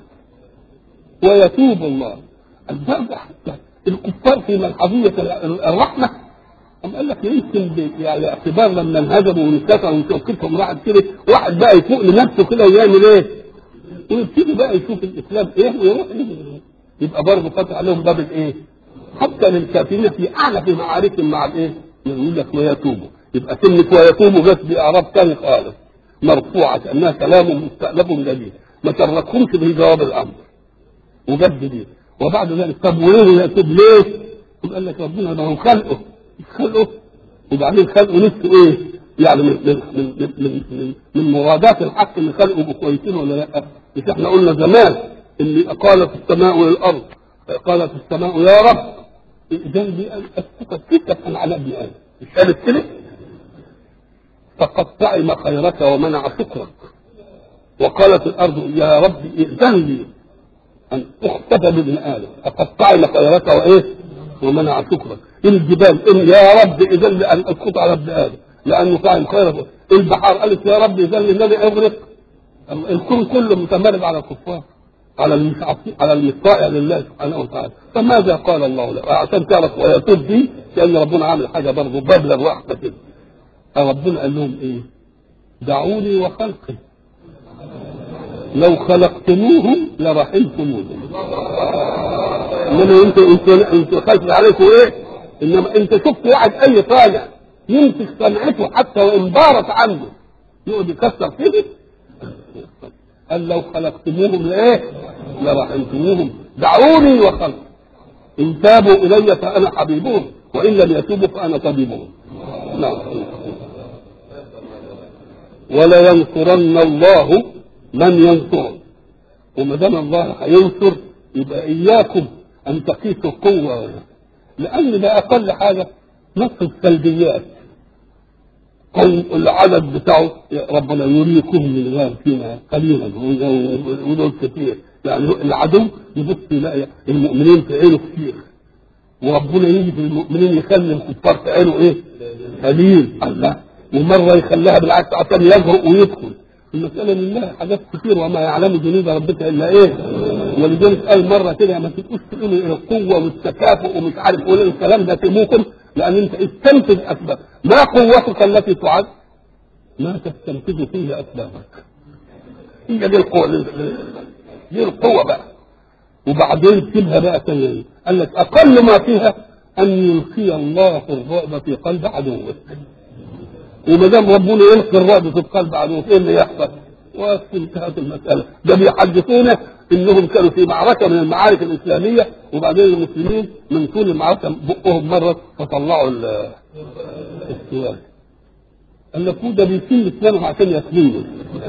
A: ويتوب الله الباب حتى الكفار في ملحظية الرحمة أم قال لك يمكن ب- يعني اعتبار لما انهزموا وانكسروا وشوكتهم راحت كده واحد بقى يفوق لنفسه كده ويعمل ايه؟ ويبتدي بقى يشوف الاسلام ايه ويروح إيه؟ يبقى برضه فتح عليهم باب الايه؟ حتى للكافرين في اعلى في معاركهم مع الايه؟ يقول لك ويتوبوا يبقى كلمه ويتوبوا بس باعراب ثاني خالص مرفوعه كانها كلام مستألف جديد ما تركهمش به جواب الامر وجد دي وبعد ذلك طب وليه يتوب ليه؟ يقول قال لك ربنا ما هو خلقه مش خلقه وبعدين خلقه نفسه ايه؟ يعني من من من من, من, من, من مرادات الحق ان خلقه يبقوا كويسين ولا لا؟ مش احنا قلنا زمان ان قالت السماء للارض قالت السماء يا رب اذا دي اسقطت ستة على ابن ادم مش قالت كده؟ فقد طعم خيرك ومنع شكرك وقالت الارض يا رب ائذن لي ان اختفى بابن ادم فقد طعم خيرك وايه؟ ومنع شكرك الجبال إن يا رب اذن لي ان اسقط على ابن ادم لانه طعم خيرك البحار قالت يا رب اذن لي انني اغرق الكون كله متمرد على الكفار على المستعصي على المطاع لله سبحانه وتعالى فماذا قال الله له عشان تعرف ويتوب دي لان ربنا عامل حاجه برضه ببلغ واحده كده ربنا قال لهم ايه دعوني وخلقي لو خلقتموهم لرحمتموهم انما انت انت انت خايف عليكم ايه انما انت شفت واحد اي طالع يمسك صنعته حتى وان بارت عنه يقعد يكسر فيه قال لو خلقتموهم لايه لرحمتموهم دعوني وخلق ان تابوا الي فانا حبيبهم وان لم يتوبوا فانا طبيبهم نعم ولا ينصرن الله من ينصره وما دام الله هينصر يبقى اياكم ان تقيسوا القوه لان ده اقل حاجه نص السلبيات قوم العدد بتاعه يا ربنا يريكم من الله فينا قليلا ودول كتير يعني العدو يبص يلاقي المؤمنين في عينه كتير وربنا يجي في المؤمنين يخلي الكفار في عينه ايه؟ قليل الله ومره يخليها بالعكس عشان يجرؤ ويدخل المسألة لله حاجات كتير وما يعلم جنود ربك إلا إيه ولذلك قال مرة كده ما تبقوش تقولوا القوة والتكافؤ ومش عارف ايه الكلام ده تموكم لأن أنت استنتج أسباب ما قوتك التي تعد ما تستنتج فيه أسبابك هي دي القوة دي القوة بقى وبعدين سيبها بقى تاني قال لك أقل ما فيها أن يلقي الله الرعب في قلب عدوك وما دام ربنا يلقي الرعب في القلب عدوك ايه اللي يحصل؟ وانتهت المسألة ده بيحدثونا انهم كانوا في معركة من المعارك الإسلامية وبعدين المسلمين من طول المعركة بقهم مرة فطلعوا السواك قال لك ده بيسيب اسنانه عشان يسلمه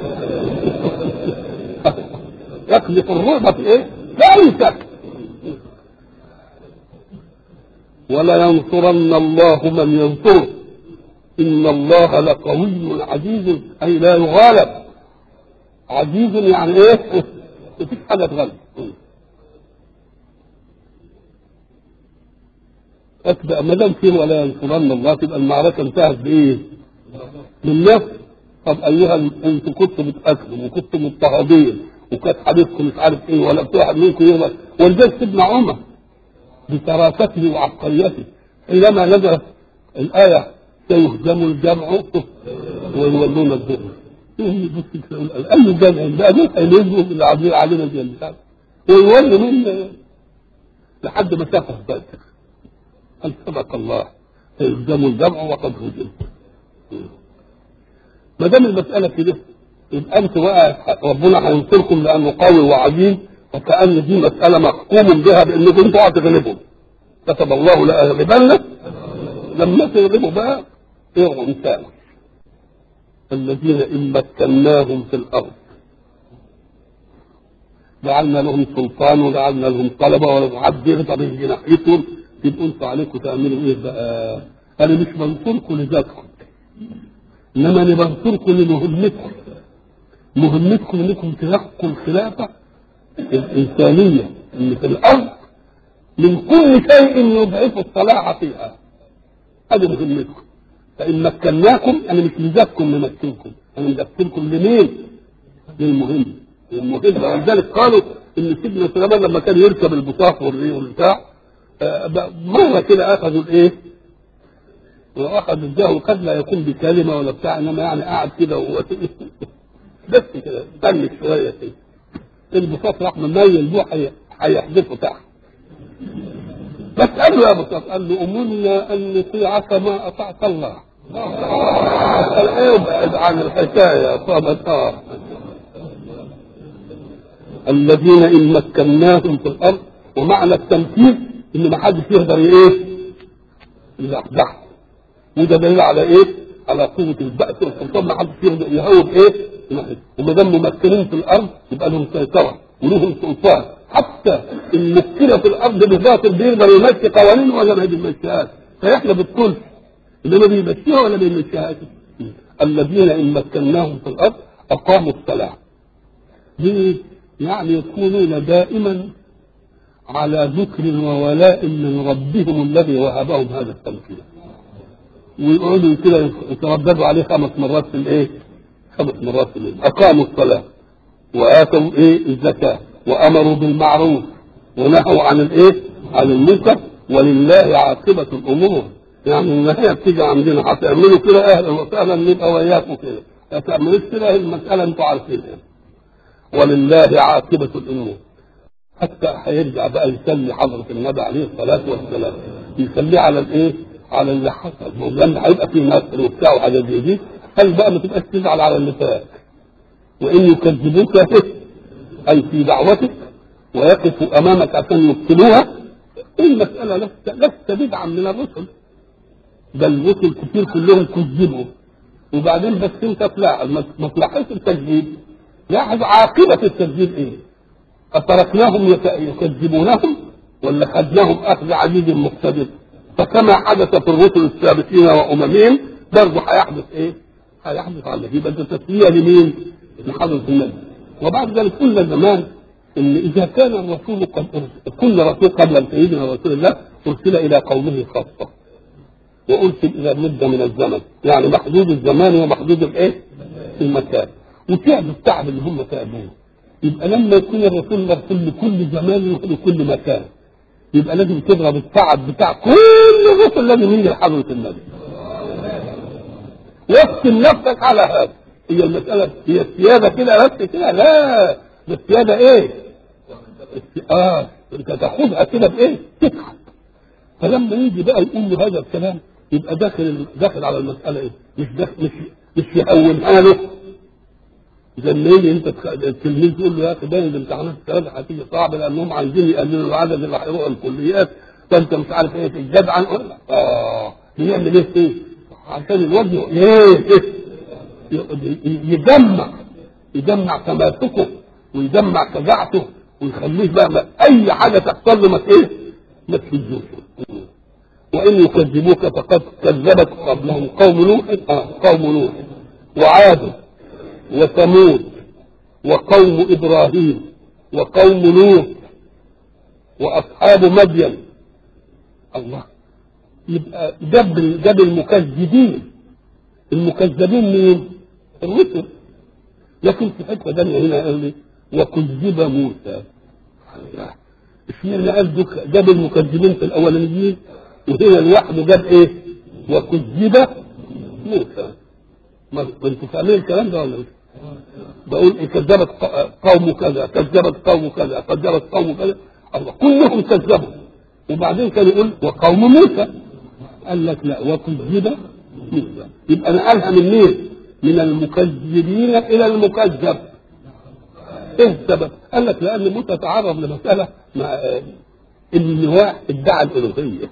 A: يقذف الرعب في ايه؟ لا يمسك ولا ينصرن الله من ينصره إن الله لقوي عزيز أي لا يغالب عزيز يعني إيه؟ مفيش حاجة تغلب أتبع ما دام فيه ولا ينصرن الله تبقى المعركة انتهت بإيه؟ بالنفس طب أيها أنتم كنتم بتقتلوا وكنتم مضطهدين وكانت حبيبكم مش عارف إيه ولا واحد منكم يغلط ولذلك سيدنا عمر بشراسته وعبقريته حينما نزلت الآية سيهزم الجمع ويولون الدبر اي جمع بقى دول هينزلوا اللي عاملين علينا زي اللي ويولوا من لحد ما سافر بدر قال صدق الله سيهزم الجمع وقد هزم ما دام المسألة كده يبقى انت بقى ربنا هينصركم لانه قوي وعزيز وكأن دي مسألة محكوم بها بانكم انتوا هتغلبوا كتب الله لأغلبن لما تغلبوا بقى ايه انسان الذين ان مكناهم في الارض جعلنا لهم سلطان وجعلنا لهم طلبه ولو حد يغضب يجي ناحيتهم يبقوا انتوا عليكم تعملوا ايه بقى؟ انا مش بنصركم لذاتكم انما انا بنصركم لمهمتكم مهمتكم انكم تلقوا الخلافه الانسانيه اللي في الارض من كل شيء يضعف الصلاح فيها هذه مهمتكم فإن مكناكم أنا مش لذاتكم نمكنكم أنا ممكنكم لمين؟ للمهم المهم ولذلك قالوا إن سيدنا سليمان لما كان يركب البطاق والريح والبتاع مرة كده أخذوا الإيه؟ واخذ اداه قد لا يكون بكلمه ولا بتاع انما يعني قاعد كده وهو بس كده استنى شويه كده البساط راح مميل بوه هي- هيحذفه تحت بس قال له يا بساط قال له امنا ان نطيعك ما اطعت الله قال ايه ابعد عن الحكايه صابت اه الذين ان مكناهم في الارض ومعنى التمكين ان ما حدش يقدر ايه يزحزحه وده دليل على ايه؟ على قوة البأس والسلطان ما حدش يقدر يهوب ايه؟ وما دام ممكنين في الأرض يبقى لهم سيطرة ولهم سلطان حتى المشكلة في الأرض بالباطل بيقدر يمشي قوانين ولا ما بيمشيهاش فإحنا بالكل إنما بيمشيها ولا بيمشيهاش الذين إن مكناهم في الأرض أقاموا الصلاة ليه؟ يعني يكونون دائما على ذكر وولاء من ربهم الذي وهبهم هذا التمكين ويقعدوا كده يترددوا عليه خمس مرات في الايه؟ خمس مرات في الليل اقاموا الصلاه واتوا ايه الزكاه وامروا بالمعروف ونهوا عن الايه؟ عن المنكر ولله عاقبه الامور يعني النهايه بتيجي عندنا هتعملوا كده اهلا وسهلا نبقى وياكم كده ما تعملوش كده المساله انتوا عارفينها ولله عاقبه الامور حتى هيرجع بقى يسلي حضرة النبي عليه الصلاة والسلام يسليه على الايه؟ على اللي حصل ما هو لأن هيبقى في نصر وبتاع وحاجات زي دي قال بقى ما تبقاش تزعل على اللي فات وإن يكذبوك أي في دعوتك ويقفوا أمامك عشان يبطلوها المسألة لست لست بدعا من الرسل بل الرسل كتير كلهم كذبوا وبعدين بس انت تلاحظ مصلحة التكذيب لاحظ عاقبة التكذيب ايه؟ أتركناهم يك- يكذبونهم ولا خدناهم أخذ عزيز مقتدر فكما حدث في الرسل السابقين وأممهم برضه هيحدث إيه؟ هيحدث على النبي يبقى ده تسلية لمين؟ لحضرة النبي وبعد ذلك قلنا زمان إن إذا كان الرسول قد أرسل كل رسول قبل سيدنا رسول الله أرسل إلى قومه خاصة وأرسل إلى مدة من الزمن يعني محدود الزمان ومحدود الإيه؟ المكان وتعبوا التعب اللي هم تعبوه يبقى لما يكون الرسول مرسول لكل زمان ولكل مكان يبقى لازم تضرب التعب بتاع كل الرسل لازم يجي لحضرة النبي وقتل نفسك على هذا هي المسألة هي السيادة كده بس كده لا ده السيادة ايه؟ الس- اه انت تاخدها كده بايه؟ تتعب فلما يجي بقى يقول له هذا الكلام يبقى داخل داخل على المسألة ايه؟ مش داخل مش مش يهونها له زي ما يجي انت تخ- التلميذ يقول له يا اخي باين الامتحانات الثلاثه هتيجي صعبه لانهم عايزين يقللوا العدد اللي هيروحوا الكليات فانت مش عارف ايه في الجدع اه يعمل ايه ايه؟ عشان الوجه ايه ايه ي- يجمع يجمع تماسكه ويجمع شجاعته ويخليه بقى ما اي حاجه تحصل له ما ايه؟ ما تهزوش وان يكذبوك فقد كذبت قبلهم قوم نوح آه قوم نوح وعاد وثمود وقوم ابراهيم وقوم لوط واصحاب مدين الله يبقى جاب جاب المكذبين المكذبين مين؟ الرسل لكن في حته ثانيه هنا قال لي وكذب موسى الله اشمعنى قال دوك- جاب المكذبين في الاولانيين وهنا لوحده جاب ايه؟ وكذب موسى ما ما انتوا فاهمين الكلام ده ولا مش؟ بقول إيه كذبت ق- قوم كذا كذبت قوم كذا كذبت قوم كذا الله كلهم كذبوا وبعدين كان يقول وقوم موسى قال لك لا وكذب موسى يبقى نقلها من مين؟ من المكذبين الى المكذب ايه السبب؟ قال لك لان موسى تعرض لمساله مع آه، ان واحد ادعى الالوهيه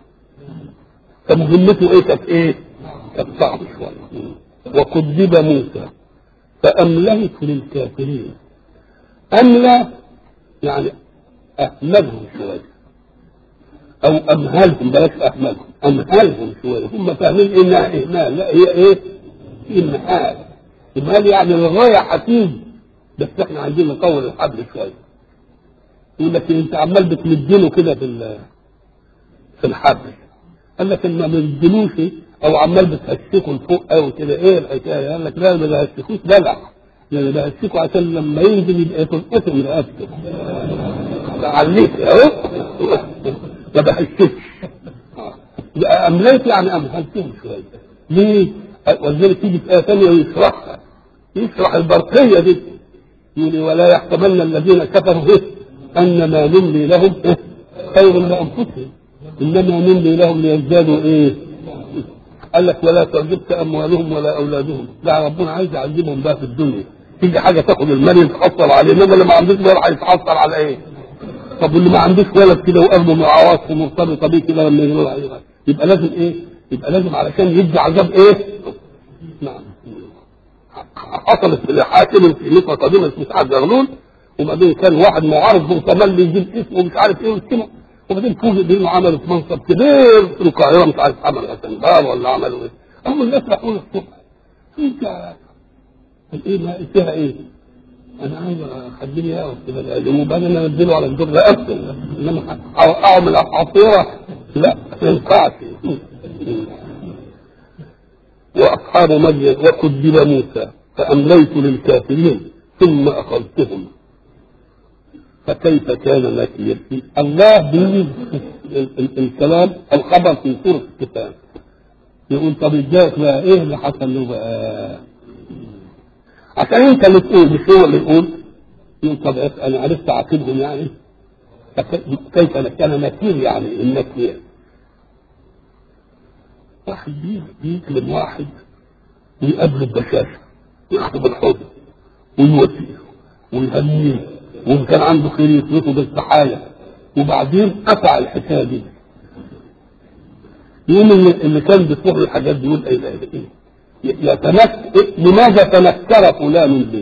A: فمهمته ايه كانت ايه؟ كانت صعبه شويه وكذب موسى فأمليت للكافرين أملى يعني أهملهم شوية أو أمهلهم بلاش أهملهم أمهلهم شوية هم فاهمين إنها إهمال لا هي إيه؟ إمهال إمهال يعني الغاية هتيجي بس إحنا عايزين نطول الحبل شوية يقول لك أنت عمال بتمدله كده في ال- في الحبل قال لك إن ما بتمدلوش او عمال بتهشكوا لفوق قوي كده ايه الحكايه؟ قال لك لا ما بهشكوش دلع يعني بهشكوا عشان لما ينزل يبقى تنقطم رقبته عليك اهو ما بهشكش يبقى امليت يعني امهلتهم شويه ليه؟ ولذلك تيجي في ايه ثانيه ويشرحها يشرح البرقيه دي يقول ولا يحسبن الذين كفروا إيه؟ انما نملي لهم إيه؟ خير لانفسهم انما نملي لهم ليزدادوا ايه؟ قال لك ولا تعجبك اموالهم ولا اولادهم لا ربنا عايز يعذبهم بقى في الدنيا تيجي حاجه تاخد المال يتحصل عليه انما اللي ما عندوش ولد هيتحصل على ايه؟ طب واللي ما عندوش ولد كده وقلبه مع عواطفه مرتبطه بيه كده لما يجي يبقى لازم ايه؟ يبقى لازم علشان يدي عذاب ايه؟ نعم حصلت في حاكم في مصر قديما اسمه سعد زغلول وبعدين كان واحد معارض متملي يجيب اسمه ومش عارف ايه واسمه وبعدين فوجئ بانه عملوا في منصب كبير في القاهره مش عارف عملوا اسنبار ولا عملوا ايه اول الناس راحوا له الصبح انت ايه ما فيها ايه؟ انا عايز اخليه يقف كده وبعدين انزله على الدور ده اقفل انما اوقعه من الحصيره لا ما ينفعش واصحاب مدين وكذب موسى فامليت للكافرين ثم اخذتهم فكيف كان نكير الله بيجيب الكلام الخبر في سوره الكتاب يقول طب ازاي بقى ايه اللي حصل له بقى عشان انت اللي تقول مش هو اللي يقول يقول طب انا عرفت اعاقبهم يعني كيف كان نكير يعني النكير واحد بيكلم واحد ويقابله ببشاشة ياخده بالحضن ويوسيه ويهنيه وإن كان عنده خير يثبته بالتحايا وبعدين قطع الحكاية دي يقوم اللي, اللي كان بيصور الحاجات دي يقول ايه ايه ايه يتنك لماذا تنكر فلان ليه؟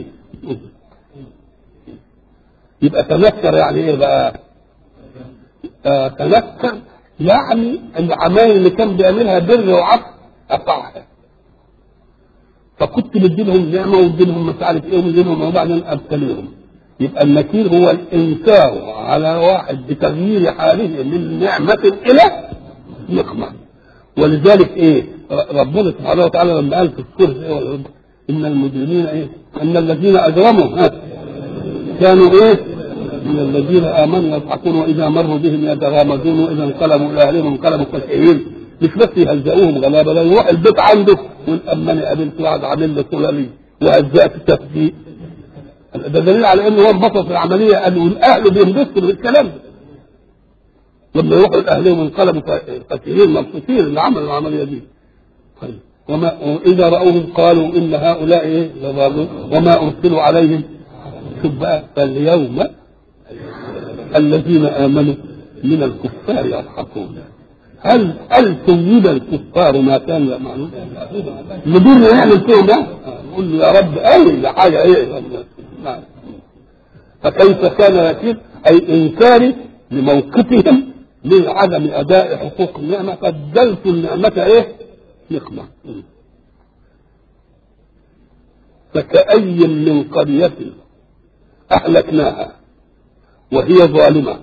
A: يبقى تنكر يعني ايه بقى؟ آه تنكر يعني العمايل اللي كان بيعملها بر وعطف قطعها فكنت بدي لهم نعمه وادي لهم مش عارف ايه وادي لهم وبعدين ابتليهم يبقى النكير هو الانكار على واحد بتغيير حاله من نعمه الى نقمه ولذلك ايه ربنا سبحانه وتعالى لما قال في السوره إيه ان المجرمين ايه ان الذين اجرموا ها كانوا ايه من الذين امنوا يضحكون واذا مروا بهم يتغامزون واذا انقلبوا الى اهلهم انقلبوا كالحيين مش بس يهزئوهم غلابه لا يروح البيت عنده والاماني قابلت واحد عامل له سلالي وهزأت التفجير ده دليل على انه هو انبسط في العمليه قال والاهل بينبسطوا بالكلام ده لما يروحوا لاهلهم انقلبوا فاكهين مبسوطين اللي عملوا العمليه دي طيب وما واذا راوهم قالوا ان هؤلاء ايه وما ارسلوا عليهم شوف بقى فاليوم الذين امنوا من الكفار يضحكون هل هل سيد الكفار ما كانوا يعملون؟ مدير يعمل فيهم ده؟ نقول له يا رب قوي ده حاجه ايه؟ نعم. فكيف كان نكير؟ اي انكاري لموقفهم لعدم اداء حقوق النعمه فبدلت النعمه ايه؟ نقمه. فكأي من قرية أهلكناها وهي ظالمة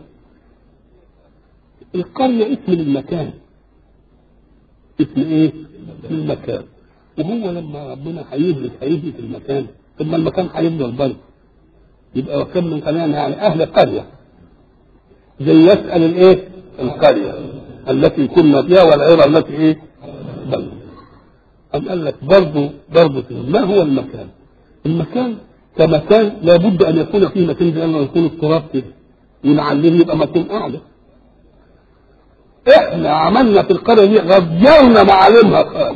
A: القرية اسم المكان اسم ايه؟ المكان وهو لما ربنا هيهلك هيهلك المكان ثم المكان هيفضل برضه يبقى وكم من قرية يعني أهل قرية زي يسأل الايه؟ القرية التي كنا فيها والعيرة التي ايه؟ بل أم قال لك برضه برضه ما هو المكان؟ المكان كمكان لابد أن يكون فيه مكان زي ما يكون التراب كده ونعلمه يبقى مكان قاعدة احنا عملنا في القرية دي غيرنا معالمها خالص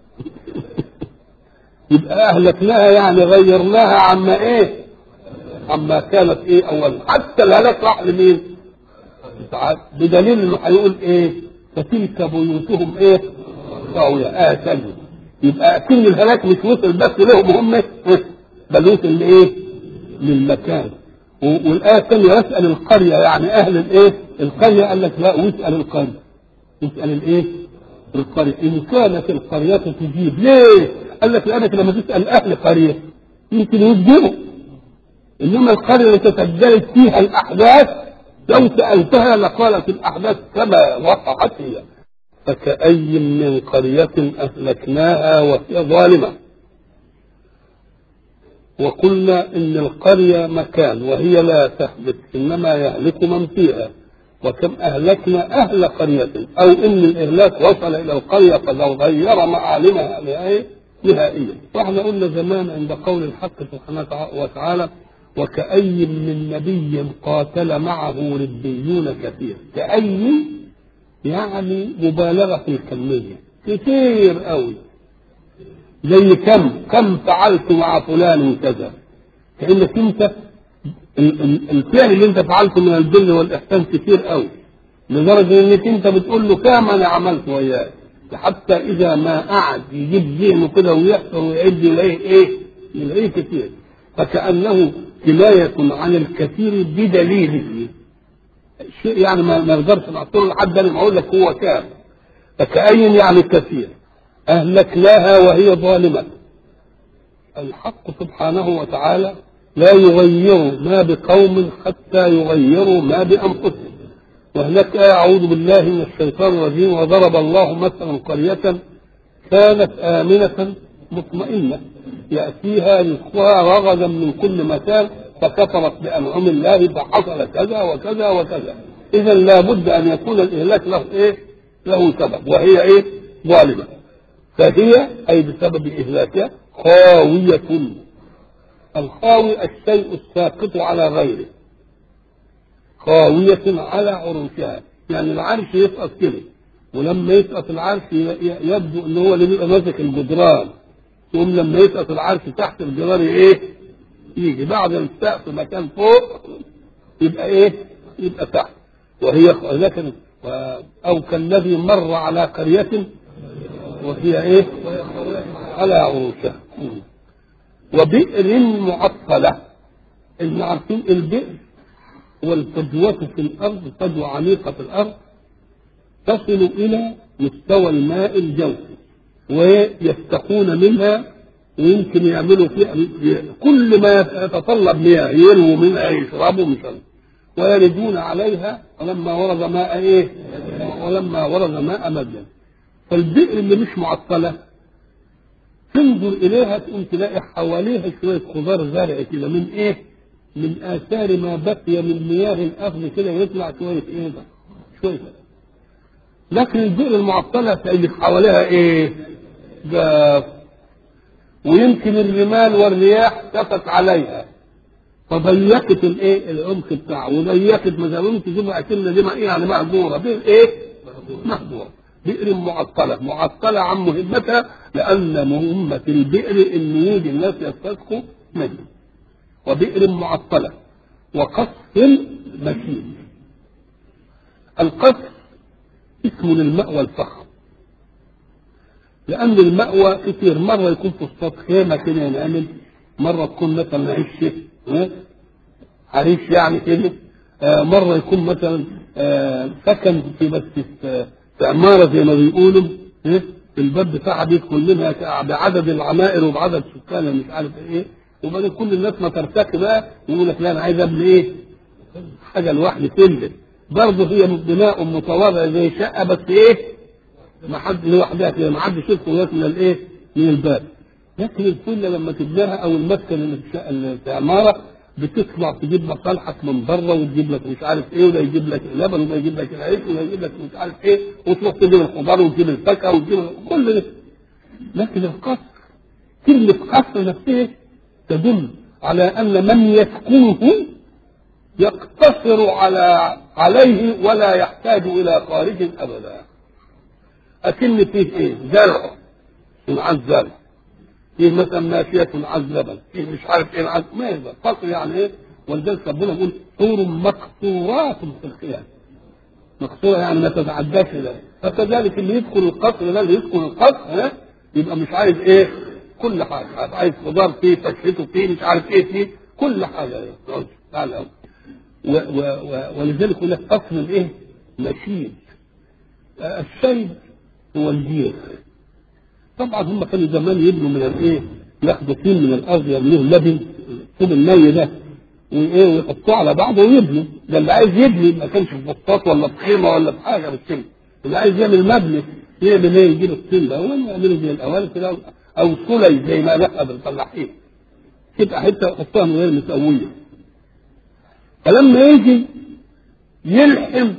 A: يبقى اهلكناها يعني غيرناها عما ايه عما كانت ايه اول حتى الهلاك راح لمين بدليل انه هيقول ايه فتلك بيوتهم ايه خاوية اه تاني يبقى اكن الهلاك مش وصل بس لهم هم إيه؟ بل وصل لايه للمكان والآية الثانية يسأل القرية يعني أهل الإيه؟ القرية قال لك لا واسأل القرية. اسأل الإيه؟ القرية إن كانت القرية تجيب ليه؟ قال لك لأنك لما تسأل أهل قرية يمكن يجيبوا إنما القرية اللي تسجلت فيها الأحداث لو سألتها لقالت الأحداث كما وقعت هي فكأي من قرية أهلكناها وهي ظالمة وقلنا ان القرية مكان وهي لا تهلك انما يهلك من فيها وكم أهلكنا أهل قرية أو إن الإهلاك وصل إلى القرية فغير معالمها نهائيا واحنا قلنا زمان عند قول الحق سبحانه وتعالى وكأي من نبي قاتل معه ربيون كثير كأي يعني مبالغة في الكمية كثير قوي زي كم كم فعلت مع فلان كذا كأنك انت الفعل اللي انت فعلته من البر والاحسان كتير قوي لدرجه انك انت بتقول له كام انا عملت وياك حتى اذا ما قعد يجيب ذهنه كده ويحفر ويعد يلاقيه ايه؟ يلاقيه كتير فكانه كنايه عن الكثير بدليله شيء يعني ما ما نقدرش نعطله لحد انا اقول لك هو كام فكأين يعني كثير اهلكناها وهي ظالمه الحق سبحانه وتعالى لا يغير ما بقوم حتى يغيروا ما بأنفسهم وهناك آية أعوذ بالله من الشيطان الرجيم وضرب الله مثلا قرية كانت آمنة مطمئنة يأتيها رزقها رغدا من كل مكان فكفرت بأنعم الله فحصل كذا وكذا وكذا إذا لابد أن يكون الإهلاك له إيه؟ له سبب وهي إيه؟ ظالمة فهي أي بسبب إهلاكها خاوية الخاوي الشيء الساقط على غيره خاوية على عروشها يعني العرش يسقط كده ولما يسقط العرش يبدو ان هو اللي بيبقى ماسك الجدران ثم لما يسقط العرش تحت الجدار ايه؟ يجي بعد السقف مكان فوق يبقى ايه؟ يبقى تحت وهي لكن او كالذي مر على قرية وهي ايه؟ على عروشها وبئر معطلة اللي عارفين البئر والفجوة في الأرض فجوة عميقة في الأرض تصل إلى مستوى الماء الجوفي ويستقون منها ويمكن يعملوا فيها كل ما يتطلب مياه يرووا منها يشربوا من شرب ويردون عليها ولما ورد ماء ايه؟ ولما ورد ماء مدين فالبئر اللي مش معطله تنظر اليها تقوم تلاقي حواليها شويه خضار زرع كده من ايه؟ من اثار ما بقي من مياه الاخذ كده يطلع شويه ايه ده؟ شويه لكن البئر المعطله اللي حواليها ايه؟ جاف ويمكن الرمال والرياح تفت عليها فضيقت الايه؟ العمق بتاعه وضيقت مثلا ممكن تجيبها اكن دي ايه يعني مهجوره بئر ايه؟ مهجوره بئر معطلة معطلة عن مهمتها لأن مهمة البئر إن يجي الناس يستسقوا منه وبئر معطلة وقصف مكين القصف اسم للمأوى الفخم لأن المأوى كتير مرة يكون في السطح خيمة كده ينعمل مرة تكون مثلا عشه عريش يعني كده آه مرة يكون مثلا آه سكن في بس في في عمارة زي ما بيقولوا إيه؟ الباب بتاعها بيدخل منها بعدد العمائر وبعدد سكان مش عارف ايه وبعدين كل الناس ما ترتكي بقى يقول لك لا انا عايز ابني ايه؟ حاجه لوحدي تنزل برضه هي بناء متواضع زي شقه بس ايه؟ ما حد لوحدها كده ما حدش يدخل لغايه من الايه؟ من الباب لكن الفيلا لما تبناها او المسكن اللي في في عماره بتطلع تجيب مصالحك من بره وتجيب لك مش عارف ايه ولا يجيب لك اللبن ولا يجيب لك العيش ولا يجيب لك مش عارف ايه وتروح تجيب الخضار وتجيب الفاكهه وتجيب كل ده لكن القصر كلمة قصر نفسه تدل على أن من يسكنه يقتصر على عليه ولا يحتاج إلى خارج أبدا أكن فيه إيه؟ زرع مع الزرع فيه مثلا ماشية عذبا فيه مش عارف ايه العذب ما يقدر قصر يعني ايه ولذلك ربنا يقول حور مقصورات في الخيام مقصورة يعني ما تتعداش ذلك فكذلك اللي يدخل القصر ده اللي يدخل القصر ها يبقى مش عايز ايه كل حاجة عايز خضار فيه فشته فيه مش عارف ايه فيه كل حاجة تعالى و و و ولذلك يقول لك قصر الايه مشيد الشيب هو الجير طبعا هم كانوا زمان يبنوا من الايه ياخدوا طين من الارض يعملوه لبن طوب الني ده وايه ويحطوه على بعضه ويبنوا ده اللي عايز يبني ما كانش في بسطات ولا في خيمه ولا في حاجه بالسن اللي عايز يعمل مبنى يعمل ايه يجيب الطين ده ويعمله زي الاواني كده او سلي زي ما نحن بالفلاحين تبقى حته يحطوها من غير مسويه فلما يجي يلحم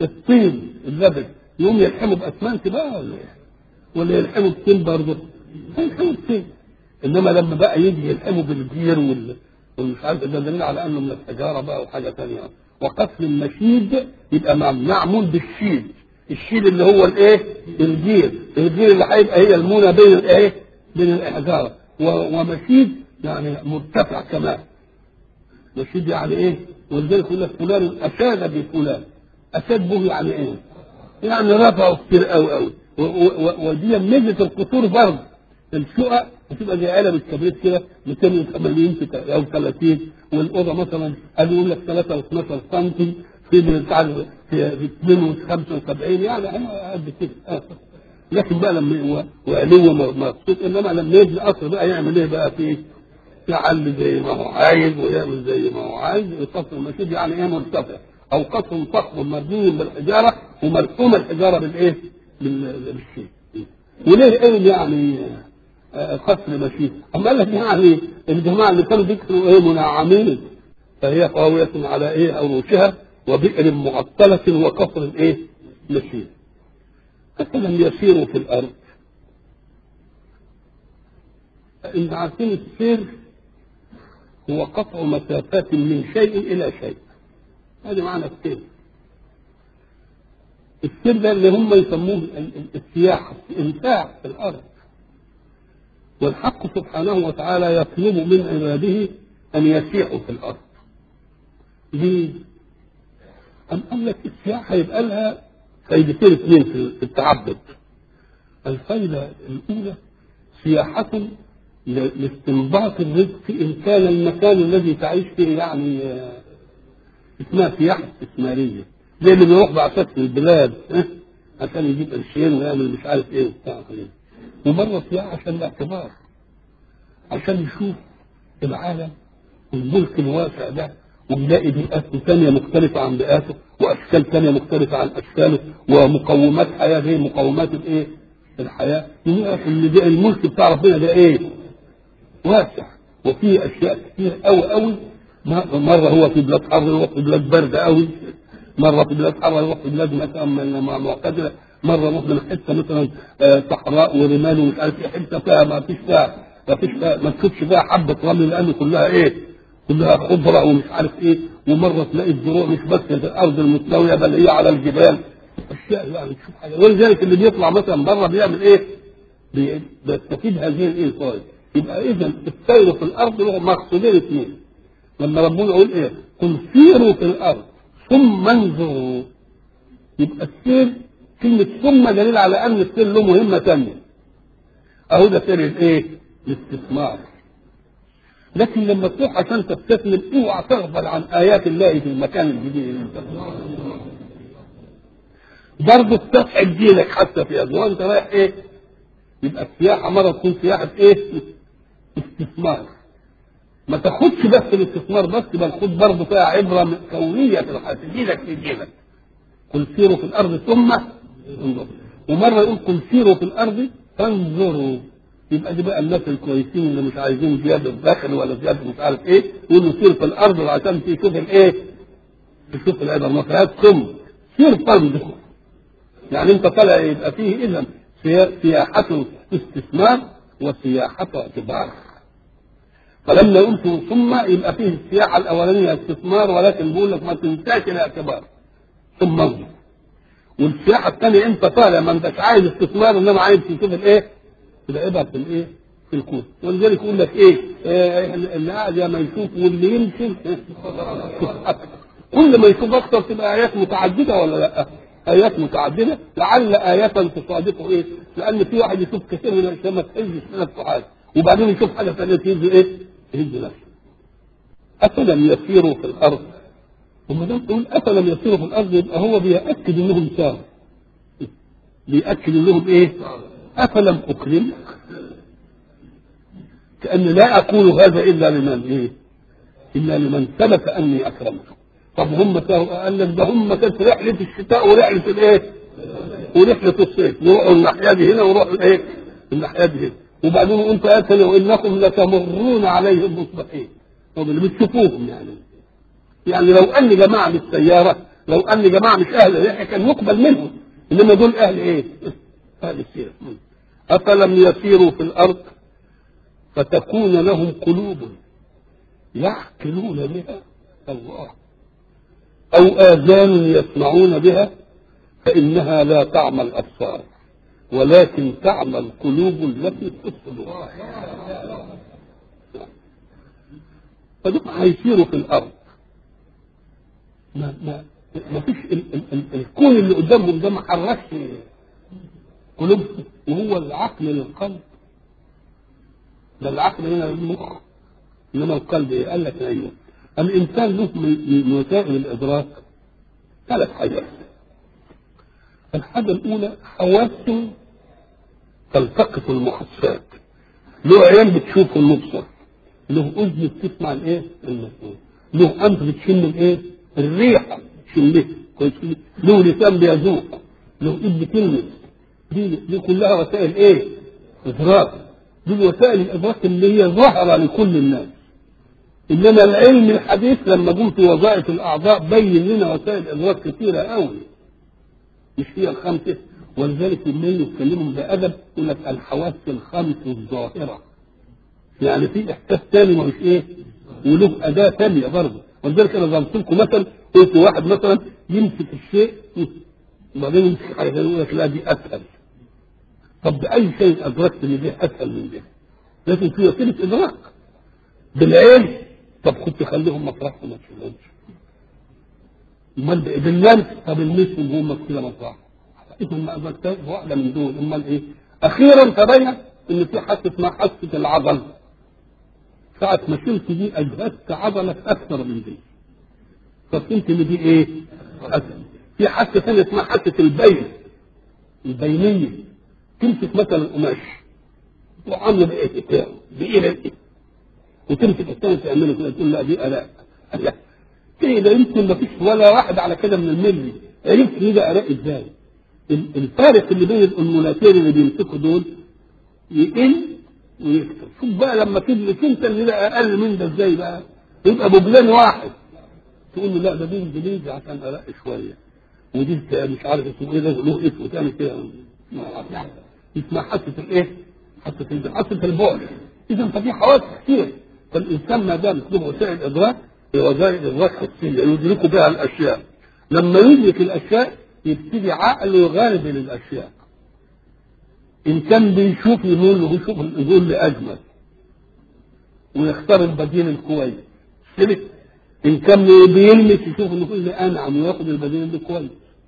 A: الطين اللبن يقوم يلحموا باسمنت بقى ولا ايه؟ ولا يلحموا بطين برضه؟ هيلحموا بطين انما لما بقى يجي يلحموا بالجير وال والمش عارف ده دليل على انه من الحجاره بقى وحاجه ثانيه وقتل المشيد يبقى معمول بالشيد الشيد اللي هو الايه؟ الجير الجير اللي هيبقى هي المونه بين الايه؟ بين الحجاره ومشيد يعني مرتفع كمان مشيد يعني ايه؟ ولذلك يقول لك فلان اشاد بفلان اشاد به يعني ايه؟ يعني رفعه كتير قوي قوي ودي ميزه القصور برضه الشقق بتبقى زي علب الكبريت كده 280 او 30 والاوضه مثلا قالوا يقول لك 3 و12 سم في بتاع في 75 يعني قد كده لكن بقى لما وعلو مبسوط انما لما يبني قصر بقى يعمل ايه بقى فيه؟ يعلي زي ما هو عايز ويعمل زي ما هو عايز القصر المشيد يعني ايه مرتفع او قصر فخم مبني بالحجاره ومرسوم الحجاره بالايه؟ بالشيء وليه ايه يعني قصر مشيد اما قال لك يعني الجماعه اللي كانوا بيكسروا ايه منعمين فهي قاويه على ايه عروشها وبئر معطله وقصر ايه؟ مشيد أفلم يسيروا في الأرض إن عارفين السير هو قطع مسافات من شيء إلى شيء هذا معنى السير السير ده اللي هم يسموه السياحة الإمتاع في الأرض والحق سبحانه وتعالى يطلب من عباده أن يسيحوا في الأرض ليه؟ أم قال لك السياحة يبقى لها فايدتين اثنين في التعبد الفايدة الأولى سياحة لاستنباط الرزق إن كان المكان الذي تعيش فيه يعني اسمها سياحة استثمارية زي اللي بيروح بعثات في البلاد اه؟ عشان يجيب قرشين ويعمل مش عارف ايه وبتاع ومرة سياحة عشان الاعتبار عشان يشوف العالم والملك الواسع ده ويلاقي بيئات ثانية مختلفة عن بيئاته وأشكال ثانية مختلفة عن أشكاله ومقومات حياة غير مقومات الإيه؟ الحياة يعرف إن ده الملك بتاع ربنا ده إيه؟ واسع وفيه أشياء كتير أوي أوي مرة هو في بلاد حر هو في بلاد برد أوي مرة في بلاد حر هو في بلاد مثلا معتدلة مرة نروح من حتة مثلا صحراء ورمال ومش عارف ايه حتة فيها ما فيش فيها ما فيش فيها ما تشوفش فيها حبة رمل لأن كلها إيه؟ كلها خضرة ومش عارف ايه ومرة تلاقي الزروع مش بس في الأرض المستوية بل هي على الجبال أشياء يعني تشوف حاجة ولذلك اللي بيطلع مثلا بره بيعمل ايه؟ بيستفيد هذه الايه الفوائد يبقى إذا السير في الأرض له مقصودين اثنين لما ربنا يقول ايه؟ قل سيروا في الأرض ثم انظروا يبقى السير كلمة ثم دليل على أن السير له مهمة ثانية أهو ده سير الايه؟ الاستثمار لكن لما تروح عشان تستثمر اوعى تغفل عن ايات الله في المكان الجديد اللي انت برضه تسعد دينك حتى في هذا وانت رايح ايه؟ يبقى السياحه مره تكون سياحه ايه؟ استثمار ما تاخدش بس الاستثمار بس بل خد برضه فيها عبره كونيه في الحياه تجيلك في دينك قل سيروا في الارض ثم انظروا ومره يقول قل سيروا في الارض فانظروا يبقى دي بقى الناس الكويسين اللي مش عايزين زياده دخل ولا زياده مش عارف ايه يقولوا سير في الارض عشان تشوف الايه؟ تشوف العبر ما فيهاش ثم سير فانظر يعني انت طالع يبقى فيه اذا سياحة استثمار وسياحة اعتبار فلما قلت ثم يبقى فيه السياحة الأولانية استثمار ولكن بقول لك ما تنساش الاعتبار ثم انظر والسياحة الثانية أنت طالع ما أنتش عايز استثمار إنما عايز تشوف الإيه؟ تلاقيها في الإيه؟ في الكون ولذلك يقول لك إيه؟ آه اللي قاعد يا ما يشوف واللي يمشي كل ما يشوف أكثر تبقى آيات متعددة ولا لأ؟ آيات متعددة لعل آية تصادقه إيه؟ لأن في واحد يشوف كثير من الأشياء ما تهزش نفسه حاجة وبعدين يشوف حاجة ثانية تهز إيه؟ تهز نفسه أفلم يسيروا في الأرض وما دام تقول أفلم يسيروا في الأرض يبقى هو بيأكد إنهم ساروا بيأكد إنهم إيه؟ أفلم أكرمك كأن لا أقول هذا إلا لمن إيه؟ إلا لمن ثبت أني أكرمته طب هم قال لك ده هم كانت رحلة الشتاء ورحلة الإيه؟ ورحلة الصيف نروحوا الناحية دي هنا ونروحوا الإيه؟ الناحية دي هنا وبعدين أنت أتى وإنكم لتمرون عليهم مصبحين طب اللي بتشوفوهم يعني يعني لو أن جماعة بالسيارة لو ان جماعه مش اهل الريحه كان يقبل منهم انما دول اهل ايه؟ اهل السيره افلم يسيروا في الارض فتكون لهم قلوب يعقلون بها الله او اذان يسمعون بها فانها لا تعمى الابصار ولكن تعمى القلوب التي في الصدور فدول هيسيروا في الارض ما ما ما فيش ال ال ال الكون اللي قدامهم ده ما حركش قلوبهم وهو العقل للقلب ده العقل هنا للمخ انما القلب ايه؟ قال لك ايوه الانسان له من من وسائل الادراك ثلاث حاجات الحاجه الاولى حواسه تلتقط المحسات له عين بتشوف المبصر له اذن بتسمع الايه؟ المسموع له انف بتشم الايه؟ الريحه تشمها كويس كده؟ له لسان بيذوق له ايد بتلمس دي دي كلها وسائل ايه؟ ادراك دي وسائل الادراك اللي هي ظاهره لكل الناس انما العلم الحديث لما جم في وظائف الاعضاء بين لنا وسائل ادراك كثيره قوي مش هي الخمسه ولذلك لما يتكلموا بادب يقول لك الحواس الخمس الظاهره يعني في احساس ثاني مش ايه وله اداه ثانيه برضه ولذلك انا ضربت لكم مثل قلت واحد مثلا يمسك الشيء وبعدين يمسك حاجه يقول لك لا دي اسهل طب باي شيء ادركت ان دي اسهل من دي لكن في وسيله ادراك بالعلم طب كنت خليهم مطرحهم ما تشوفهمش امال باللمس طب المسهم هم كده مطرح اذا ما ادركتهاش واحده من دول امال ايه اخيرا تبين ان في حاسه اسمها حاسه العضل ساعة ما شلت دي اجهزت عضلة اكثر من دي ففهمت ان دي ايه؟ أسهل. في حاسه ثانيه اسمها حاسه البين البينيه تمسك مثلا القماش وعامله بايه بتاعه بايه ايه وتمسك الثاني تعمله كده تقول لا دي الاء لا كده يمكن ما فيش ولا واحد على كده من الملي عرفت ايه ده الاء ازاي الفارق اللي بين الانمولتين اللي بيمسكوا دول يقل ويكتر شوف بقى لما تدرك انت اللي ده اقل من ده ازاي بقى يبقى بجلان واحد تقول له لا ده دي انجليزي عشان الاء شويه ودي مش عارف اسمه ايه ده له اسم وتعمل كده اسمها حاسه الايه؟ حاسه الب- حاسه البعد اذا ففي حواس كتير فالانسان ما دام له وسائل ادراك هي وسائل ادراك حسيه يدرك بها الاشياء لما يدرك الاشياء يبتدي عقله يغالب الاشياء ان كان بيشوف يقول له يشوف يقول لي اجمل ويختار البديل الكويس سلك ان كان بيلمس يشوف انه يقول لي انعم وياخد البديل اللي كويس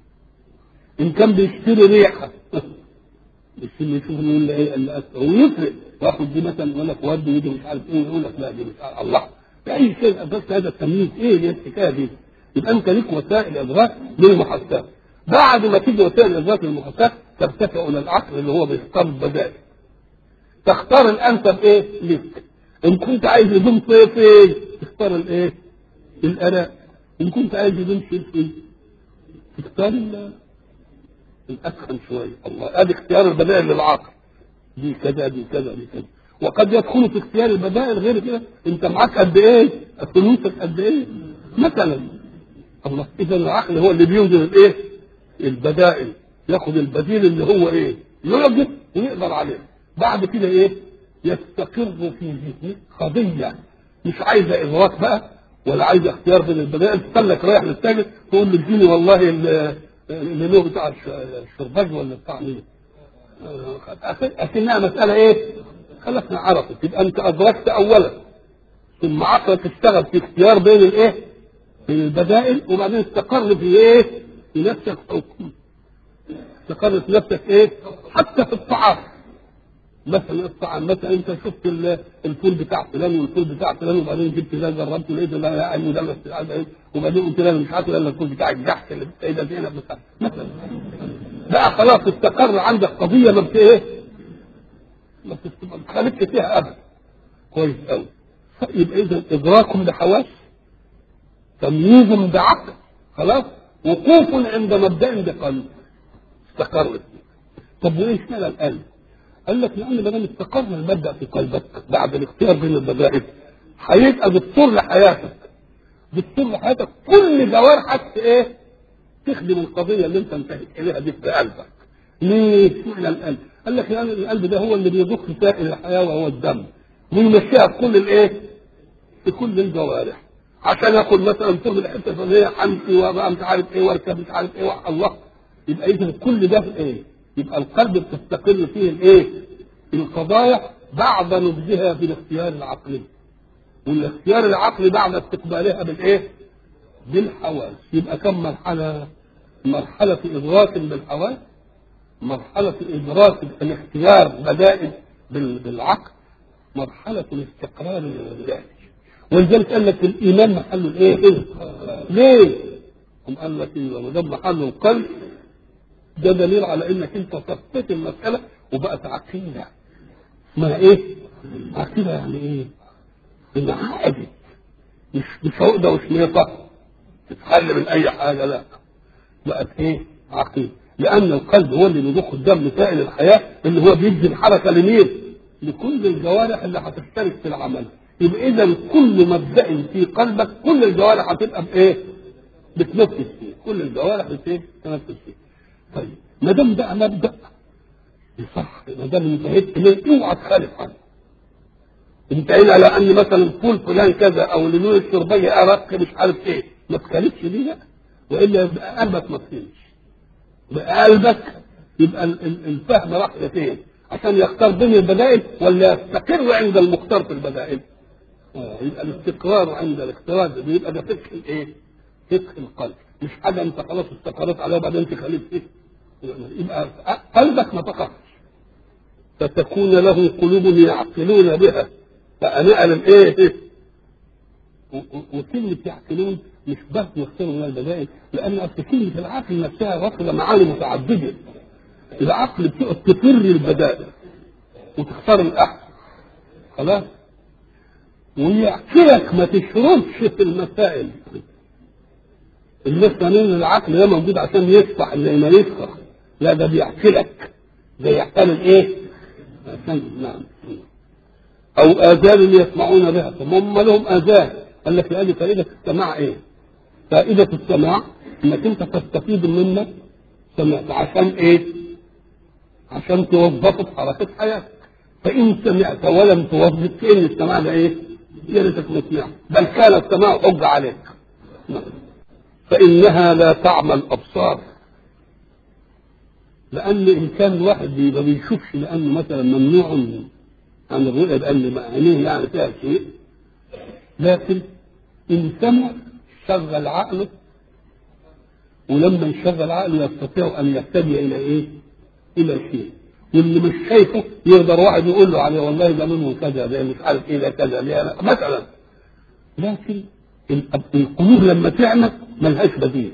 A: ان كان بيشتري ريحه بس اللي يشوف انه يقول لي ايه اللي اكثر ويفرق واخد دي مثلا يقول لك ودي ودي مش عارف ايه يقول لك لا دي مش عارف الله باي شيء ادركت هذا التمييز ايه هي الحكايه دي يبقى انت ليك وسائل ادراك للمحاسات بعد ما تيجي وسائل الادراك للمحاسات ترتفع الى العقل اللي هو بيختار البدائل تختار الانسب ايه ليك ان كنت عايز هدوم صيفي تختار الايه الاراء ان كنت عايز هدوم شتوي تختار ال- الاسخن شويه الله ادي اختيار البدائل للعقل دي كذا دي كذا دي كذا وقد يدخل في اختيار البدائل غير كده انت معاك قد ايه فلوسك قد ايه مثلا الله اذا العقل هو اللي بيوجد الايه البدائل ياخد البديل اللي هو ايه يوجد ويقدر عليه بعد كده ايه يستقر في ذهنه قضيه مش عايزه ادراك بقى ولا عايزه اختيار بين البدائل تستنك رايح للتاجر تقول له اديني والله ال- اللي له بتاع الش- الشرباج ولا بتاع مين أكنها مسألة إيه؟ خلصنا عرفت يبقى أنت أدركت أولا ثم عقلك اشتغل في اختيار بين الإيه؟ بين البدائل وبعدين استقر في إيه؟ في نفسك حكم استقر في نفسك إيه؟ حتى في الطعام مثلا الطعام مثلا انت شفت ال- الفول بتاع فلان والفول بتاع فلان وبعدين جبت ده جربته لقيت لا يا عم ده مش عارف ايه وبعدين قلت لا أنا مش عارف الا الفول بتاع الجحش اللي بتاع زينب مثلا مثلا بقى خلاص استقر عندك قضيه ما بت ايه؟ ما بت- ما بتخالفش فيها ابدا كويس قوي يبقى اذا ادراك بحواس تمييز بعقل خلاص وقوف عند مبدا بقلب استقرت طب وايه اشمعنى القلب؟ قال لك لان ما دام استقر المبدا في قلبك بعد الاختيار بين البدائل هيبقى دستور لحياتك دستور لحياتك كل جوارحك ايه؟ تخدم القضيه اللي انت انتهيت اليها دي في قلبك ليه؟ معنى القلب؟ قال لك لان القلب ده هو اللي بيضخ سائل الحياه وهو الدم ويمشيها في كل الايه؟ في كل الجوارح عشان اخد مثلا تاخد الحته الفلانيه حمسي وابقى مش عارف ايه واركب مش عارف ايه الله يبقى اذا كل ده في ايه؟ يبقى القلب بتستقر فيه الايه؟ القضايا بعد نضجها بالاختيار العقلي والاختيار العقلي بعد استقبالها بالايه؟ بالحواس يبقى كم مرحله؟ مرحله ادراك بالحواس مرحله ادراك الاختيار بدائل بال- بالعقل مرحله الاستقرار الذاتي ولذلك قال لك الايمان محله الايه؟ إيه؟ ليه؟ هم قال لك ايه؟ ما دام محله القلب ده دليل على انك انت صفيت المساله وبقت عقيده ما ايه؟ عقيده يعني ايه؟ انعقدت مش مش عقده وشميطه تتحل من اي حاجه لا بقت ايه؟ عقيده لان القلب هو اللي بيضخ الدم سائل الحياه اللي هو بيدي الحركه لمين؟ لكل الجوارح اللي هتشترك في العمل يبقى اذا كل مبدا في قلبك كل الجوارح هتبقى بايه؟ بتنفذ فيه كل الجوارح بت- بتنفذ فيه طيب ما دام بقى مبدا صح ما دام انتهيت اليه اوعى تخالف عنه انتهينا على ان مثلا فول فلان كذا او لنور الشربيه ارق مش عارف ايه ما تخالفش دي لا والا يبقى قلبك ما تفهمش يبقى قلبك يبقى ال- ال- الفهم راح فين عشان يختار بين البدائل ولا يستقر عند المختار في البدائل آه، يبقى الاستقرار عند الاختيار ده بيبقى ده فقه الايه؟ فقه القلب مش حاجه انت خلاص استقريت عليها وبعدين تخليك فيه يبقى قلبك ما تقفش فتكون له قلوب يعقلون بها فأنقل الايه؟ و- و- وكلمة يعقلون مش بس يختاروا من البدائل لأن أصل كلمة العقل نفسها واخدة معاني متعددة العقل بتقعد تفر البدائل وتختار الأحسن خلاص ويعقلك ما تشربش في المسائل الناس فاهمين العقل ده موجود عشان يصفح زي ما يصفح لا ده بيعقلك ده يعقل ايه؟ عشان نعم او اذان يسمعون بها طب هم لهم اذان قال لك لان فائده السماع ايه؟ فائده السماع انك انت تستفيد مما سمعت عشان ايه؟ عشان توظفه في حركه حياتك فان سمعت ولم توظف كان السماع ده ايه؟ يا ريتك ما سمعت بل كان السماع حجه عليك نعم. فإنها لا تعمى الأبصار لأن إن كان الواحد ما بيشوفش لأنه مثلا ممنوع عن الرؤية لأن عينيه يعني فيها شيء لكن إن سمع شغل عقله ولما يشغل عقله يستطيع أن يهتدي إلى إيه؟ إلى شيء واللي مش شايفه يقدر واحد يقول له عليه والله ده منه كذا ده مش عارف ايه ده كذا ده مثلا لكن الأب- القلوب لما تعمل ملهاش بديل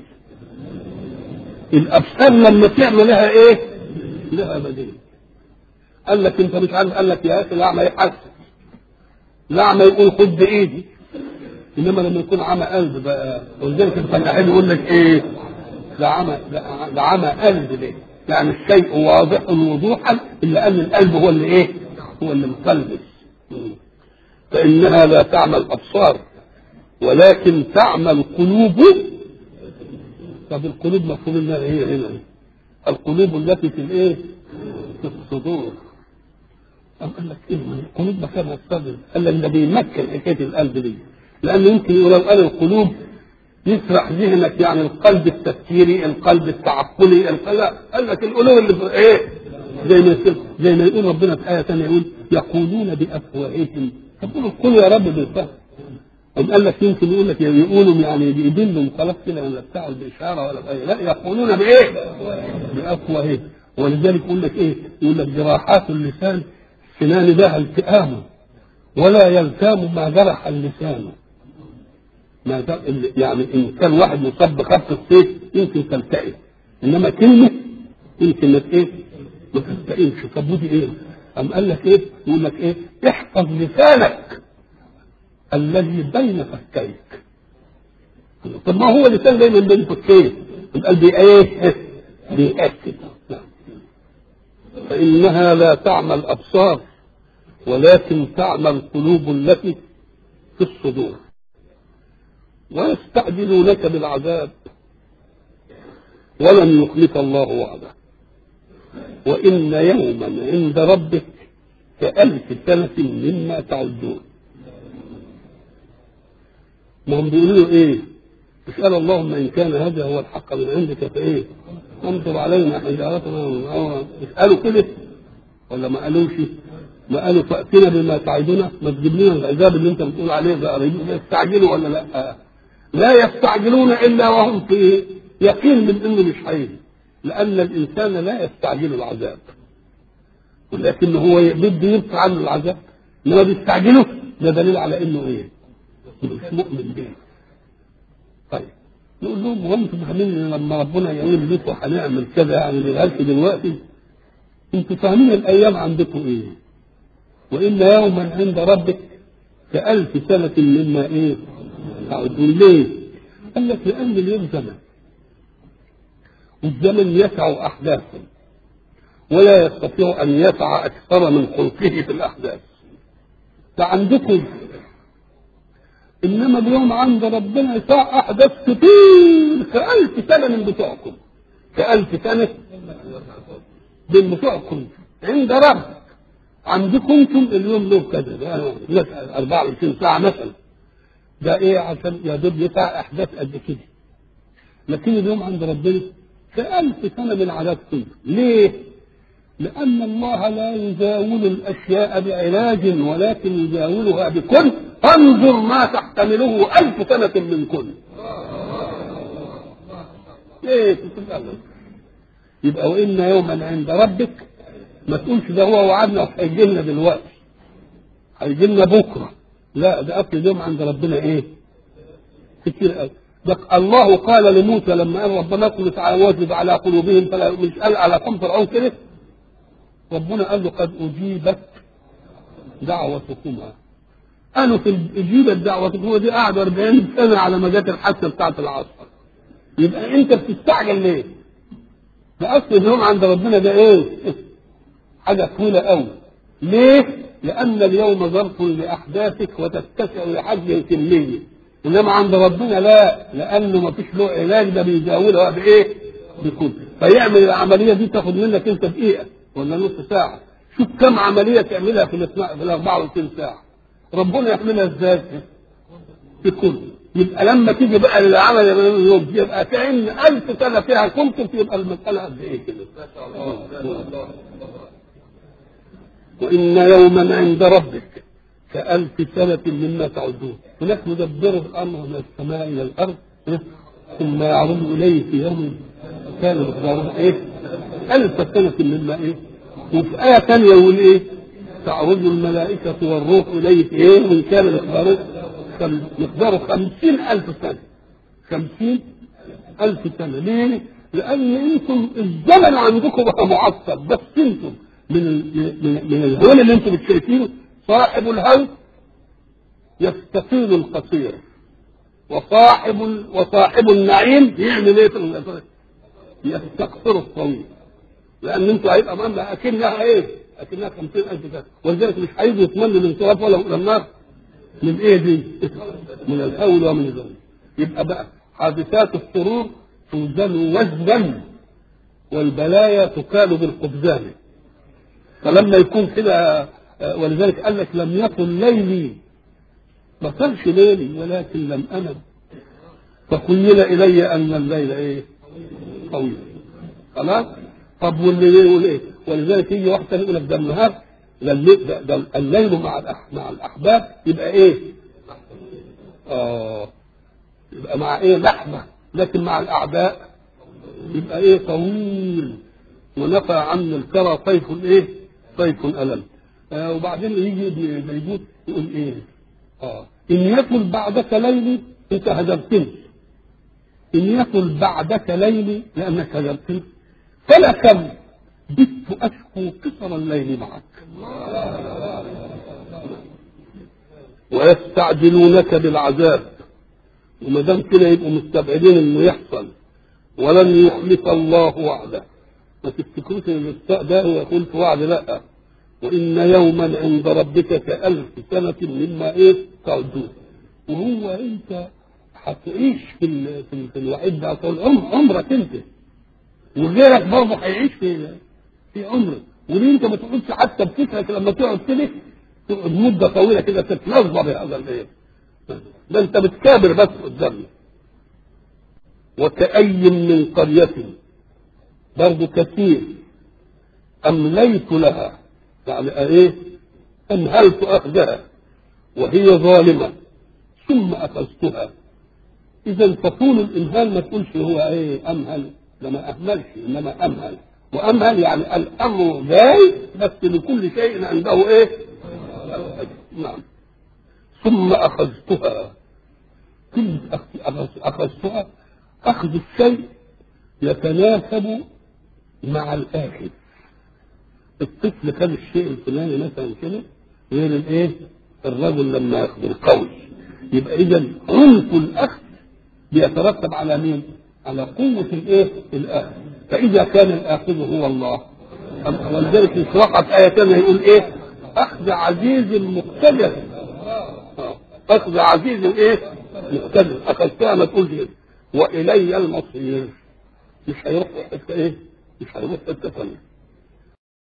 A: الابصار لما تعمل لها ايه لها بديل قال لك انت مش عارف قال لك يا اخي الاعمى يحسن الاعمى يقول خد بايدي انما لما يكون عمى قلب بقى ولذلك الفلاحين يقول لك ايه ده عمى ده- ده عمى قلب ليه يعني الشيء واضح وضوحا الا ان القلب هو اللي ايه هو اللي مقلبس فانها لا تعمى الابصار ولكن تعمى القلوب طب القلوب مفهوم انها ايه هنا القلوب التي في الايه في الصدور أم قال لك ايه ما القلوب مكانها الصدر قال لك ده بيمكن حكايه القلب دي لانه يمكن يقول لو قال القلوب يسرح ذهنك يعني القلب التفكيري القلب التعقلي القلب لا، قال لك القلوب اللي في ايه زي ما يصير زي ما يقول ربنا في ايه ثانيه يقول يقولون بافواههم تقول قولوا يا رب بالفهم أم قال لك يمكن يقول لك يقولوا يعني بيدلوا خلاص كده ولا بتاع بإشارة ولا بأي لا يقولون بإيه؟ بأفواههم ولذلك يقول لك إيه؟ يقول لك جراحات اللسان سنان لها التئام ولا يلتام ما جرح اللسان ما جر- ال- يعني إن كان واحد مصاب بخط السيف يمكن تلتئم إنما كلمة يمكن ما إيه؟ ما تلتئمش طب ودي إيه؟ أم قال لك إيه؟ يقول لك إيه؟ احفظ لسانك الذي بين فكيك طب ما هو لسان دايما بين فكيك القلب ايه بيأكد نعم. فإنها لا تعمى الأبصار ولكن تعمى القلوب التي في الصدور ويستعجلونك بالعذاب ولن يخلف الله وعده وإن يوما عند ربك كألف سنة مما تعدون ما هم بيقولوا له ايه اسأل اللهم إن كان هذا هو الحق من عندك فإيه أمطر علينا حجارتنا أو اسألوا كده ولا ما قالوش ما قالوا فأتنا بما تعدنا ما تجيب لنا العذاب اللي أنت بتقول عليه ده قريب يستعجلوا ولا لا لا يستعجلون إلا وهم في يقين من إنه مش هيجي لأن الإنسان لا يستعجل العذاب ولكن هو بده يدفع عنه العذاب انما بيستعجله ده دليل على انه ايه؟ مش مؤمن به. طيب نقول لهم هو انتم فاهمين ان لما ربنا يقول لكم هنعمل كذا يعني لغايه دلوقتي انتم فاهمين الايام عندكم ايه؟ وان يوما عند ربك كألف سنة مما ايه؟ تعودون ليه؟ قال لك لأن اليوم زمن والزمن يسع أحداثا ولا يستطيع أن يسعى أكثر من خلقه في الأحداث فعندكم إنما اليوم عند ربنا يسع أحداث كتير كألف سنة من بتوعكم كألف سنة من بتوعكم عند رب عندكم انتم اليوم له كذا ده 24 ساعة مثلا ده ايه عشان يا دوب يسع احداث قد كده لكن اليوم عند ربنا كألف سنة من عاداتكم ليه؟ لأن الله لا يزاول الأشياء بعلاج ولكن يزاولها بكل انظر ما تحتمله ألف سنة من كل ايه تتكلم يبقى وإن يوما عند ربك ما تقولش ده هو وعدنا وهيجي لنا دلوقتي هيجي لنا بكره لا ده أكل يوم عند ربنا ايه؟ كتير قوي ده الله قال لموسى لما قال ربنا اطلق على واجب على قلوبهم فلا مش قال على قوم فرعون كده ربنا قال له قد اجيبت دعوتكما قالوا في اجيبت دعوتكما دي قعد 40 سنه على ما جت الحادثه بتاعت العصر يبقى انت بتستعجل ليه؟ ده اصل اليوم عند ربنا ده ايه؟ حاجه طويله قوي ليه؟ لان اليوم ظرف لاحداثك وتتسع لحجم كميه انما عند ربنا لا لانه ما فيش له علاج ده بيزاولها بايه؟ بكل فيعمل العمليه دي تاخد منك انت دقيقه ولا نص ساعه شوف كم عمليه تعملها في في ال 24 ساعه ربنا يعملها ازاي؟ بكل يبقى لما تيجي بقى للعمل يوم يبقى كأن ألف سنة فيها كنتم تبقى المسألة قد إيه كده؟ وإن يوما عند ربك كألف سنة مما تعدون هناك مدبر الأمر من السماء إلى الأرض ثم يعرض إليه في يوم كان مقداره إيه؟ ألف سنة مما إيه؟ وفي آية ثانية يقول إيه؟ تعرض الملائكة والروح إليه في إيه؟ وإن كان مقداره مقداره خمسين ألف سنة خمسين ألف سنة ليه؟ لأن أنتم الزمن عندكم بقى معصب بس أنتم من من من الهول اللي أنتم شايفينه صاحب الهول يستقيل القصير وصاحب وصاحب النعيم يعمل ايه في يستقصر الطويل لان انتوا هيبقى معانا اكنها ايه؟ اكنها 50000 سنه ولذلك مش هيجوا يتمنوا الانصراف ولا من النار من ايه دي؟ من الهول ومن الذنب يبقى بقى حادثات السرور توزن وزنا والبلايا تكال بالقبزان فلما يكون كده ولذلك قال لك لم يكن ليلي ما كانش ليلي ولكن لم انم فخيل الي ان الليل ايه؟ طويل خلاص؟ طب والليل يقول ايه؟ ولذلك يجي واحد تاني يقول لك ده النهار ده الليل, ده, ده الليل مع الأح مع الاحباب يبقى ايه؟ اه يبقى مع ايه؟ لحمه لكن مع الاعداء يبقى ايه؟ طويل ونفى عن الكرى طيف ايه؟ طيف الم آه وبعدين يجي بيجود يقول ايه؟ اه ان يكن بعدك ليلي انت هزمتني ان يكن بعدك ليلي لانك هزمتني فلكم بت اشكو قصر الليل معك ويستعجلونك بالعذاب وما دام كده يبقوا مستبعدين انه يحصل ولن يخلف الله وعده ما تفتكروش ان الاستاء ده هو يقول في وعد لا وإن يوما عند ربك كألف سنة مما إيه تعدون وهو أنت هتعيش في ال... في, ال... في الوعيد ده طول عمر عمرك أنت وغيرك برضه هيعيش في في عمره وليه انت ما تقعدش حتى بفكرك لما تقعد كده تقعد مده طويله كده تتلظى بهذا الايه ده انت بتكابر بس قدامنا وكأي من قرية برضه كثير أمليت لها يعني إيه؟ أمهلت أخذها وهي ظالمة ثم أخذتها إذا فطول الإمهال ما تقولش هو إيه أمهل ده ما أهملش إنما أمهل وأمهل يعني الأمر جاي بس لكل شيء عنده إيه؟ نعم ثم أخذتها كلمة أخذتها أخذ الشيء يتناسب مع الآخذ الطفل خد الشيء الفلاني مثلا كده غير الايه؟ الرجل لما ياخذ القول يبقى اذا عنف الاخذ بيترتب على مين؟ على قوة الايه؟ الاخذ فإذا كان الآخذ هو الله ولذلك يشرحها في آية ثانية يقول ايه؟ أخذ عزيز مقتدر أخذ عزيز ايه؟ مقتدر أخذتها ما تقولش كده وإلي المصير مش هيروح حتة ايه؟ مش هيروح حتة ثانية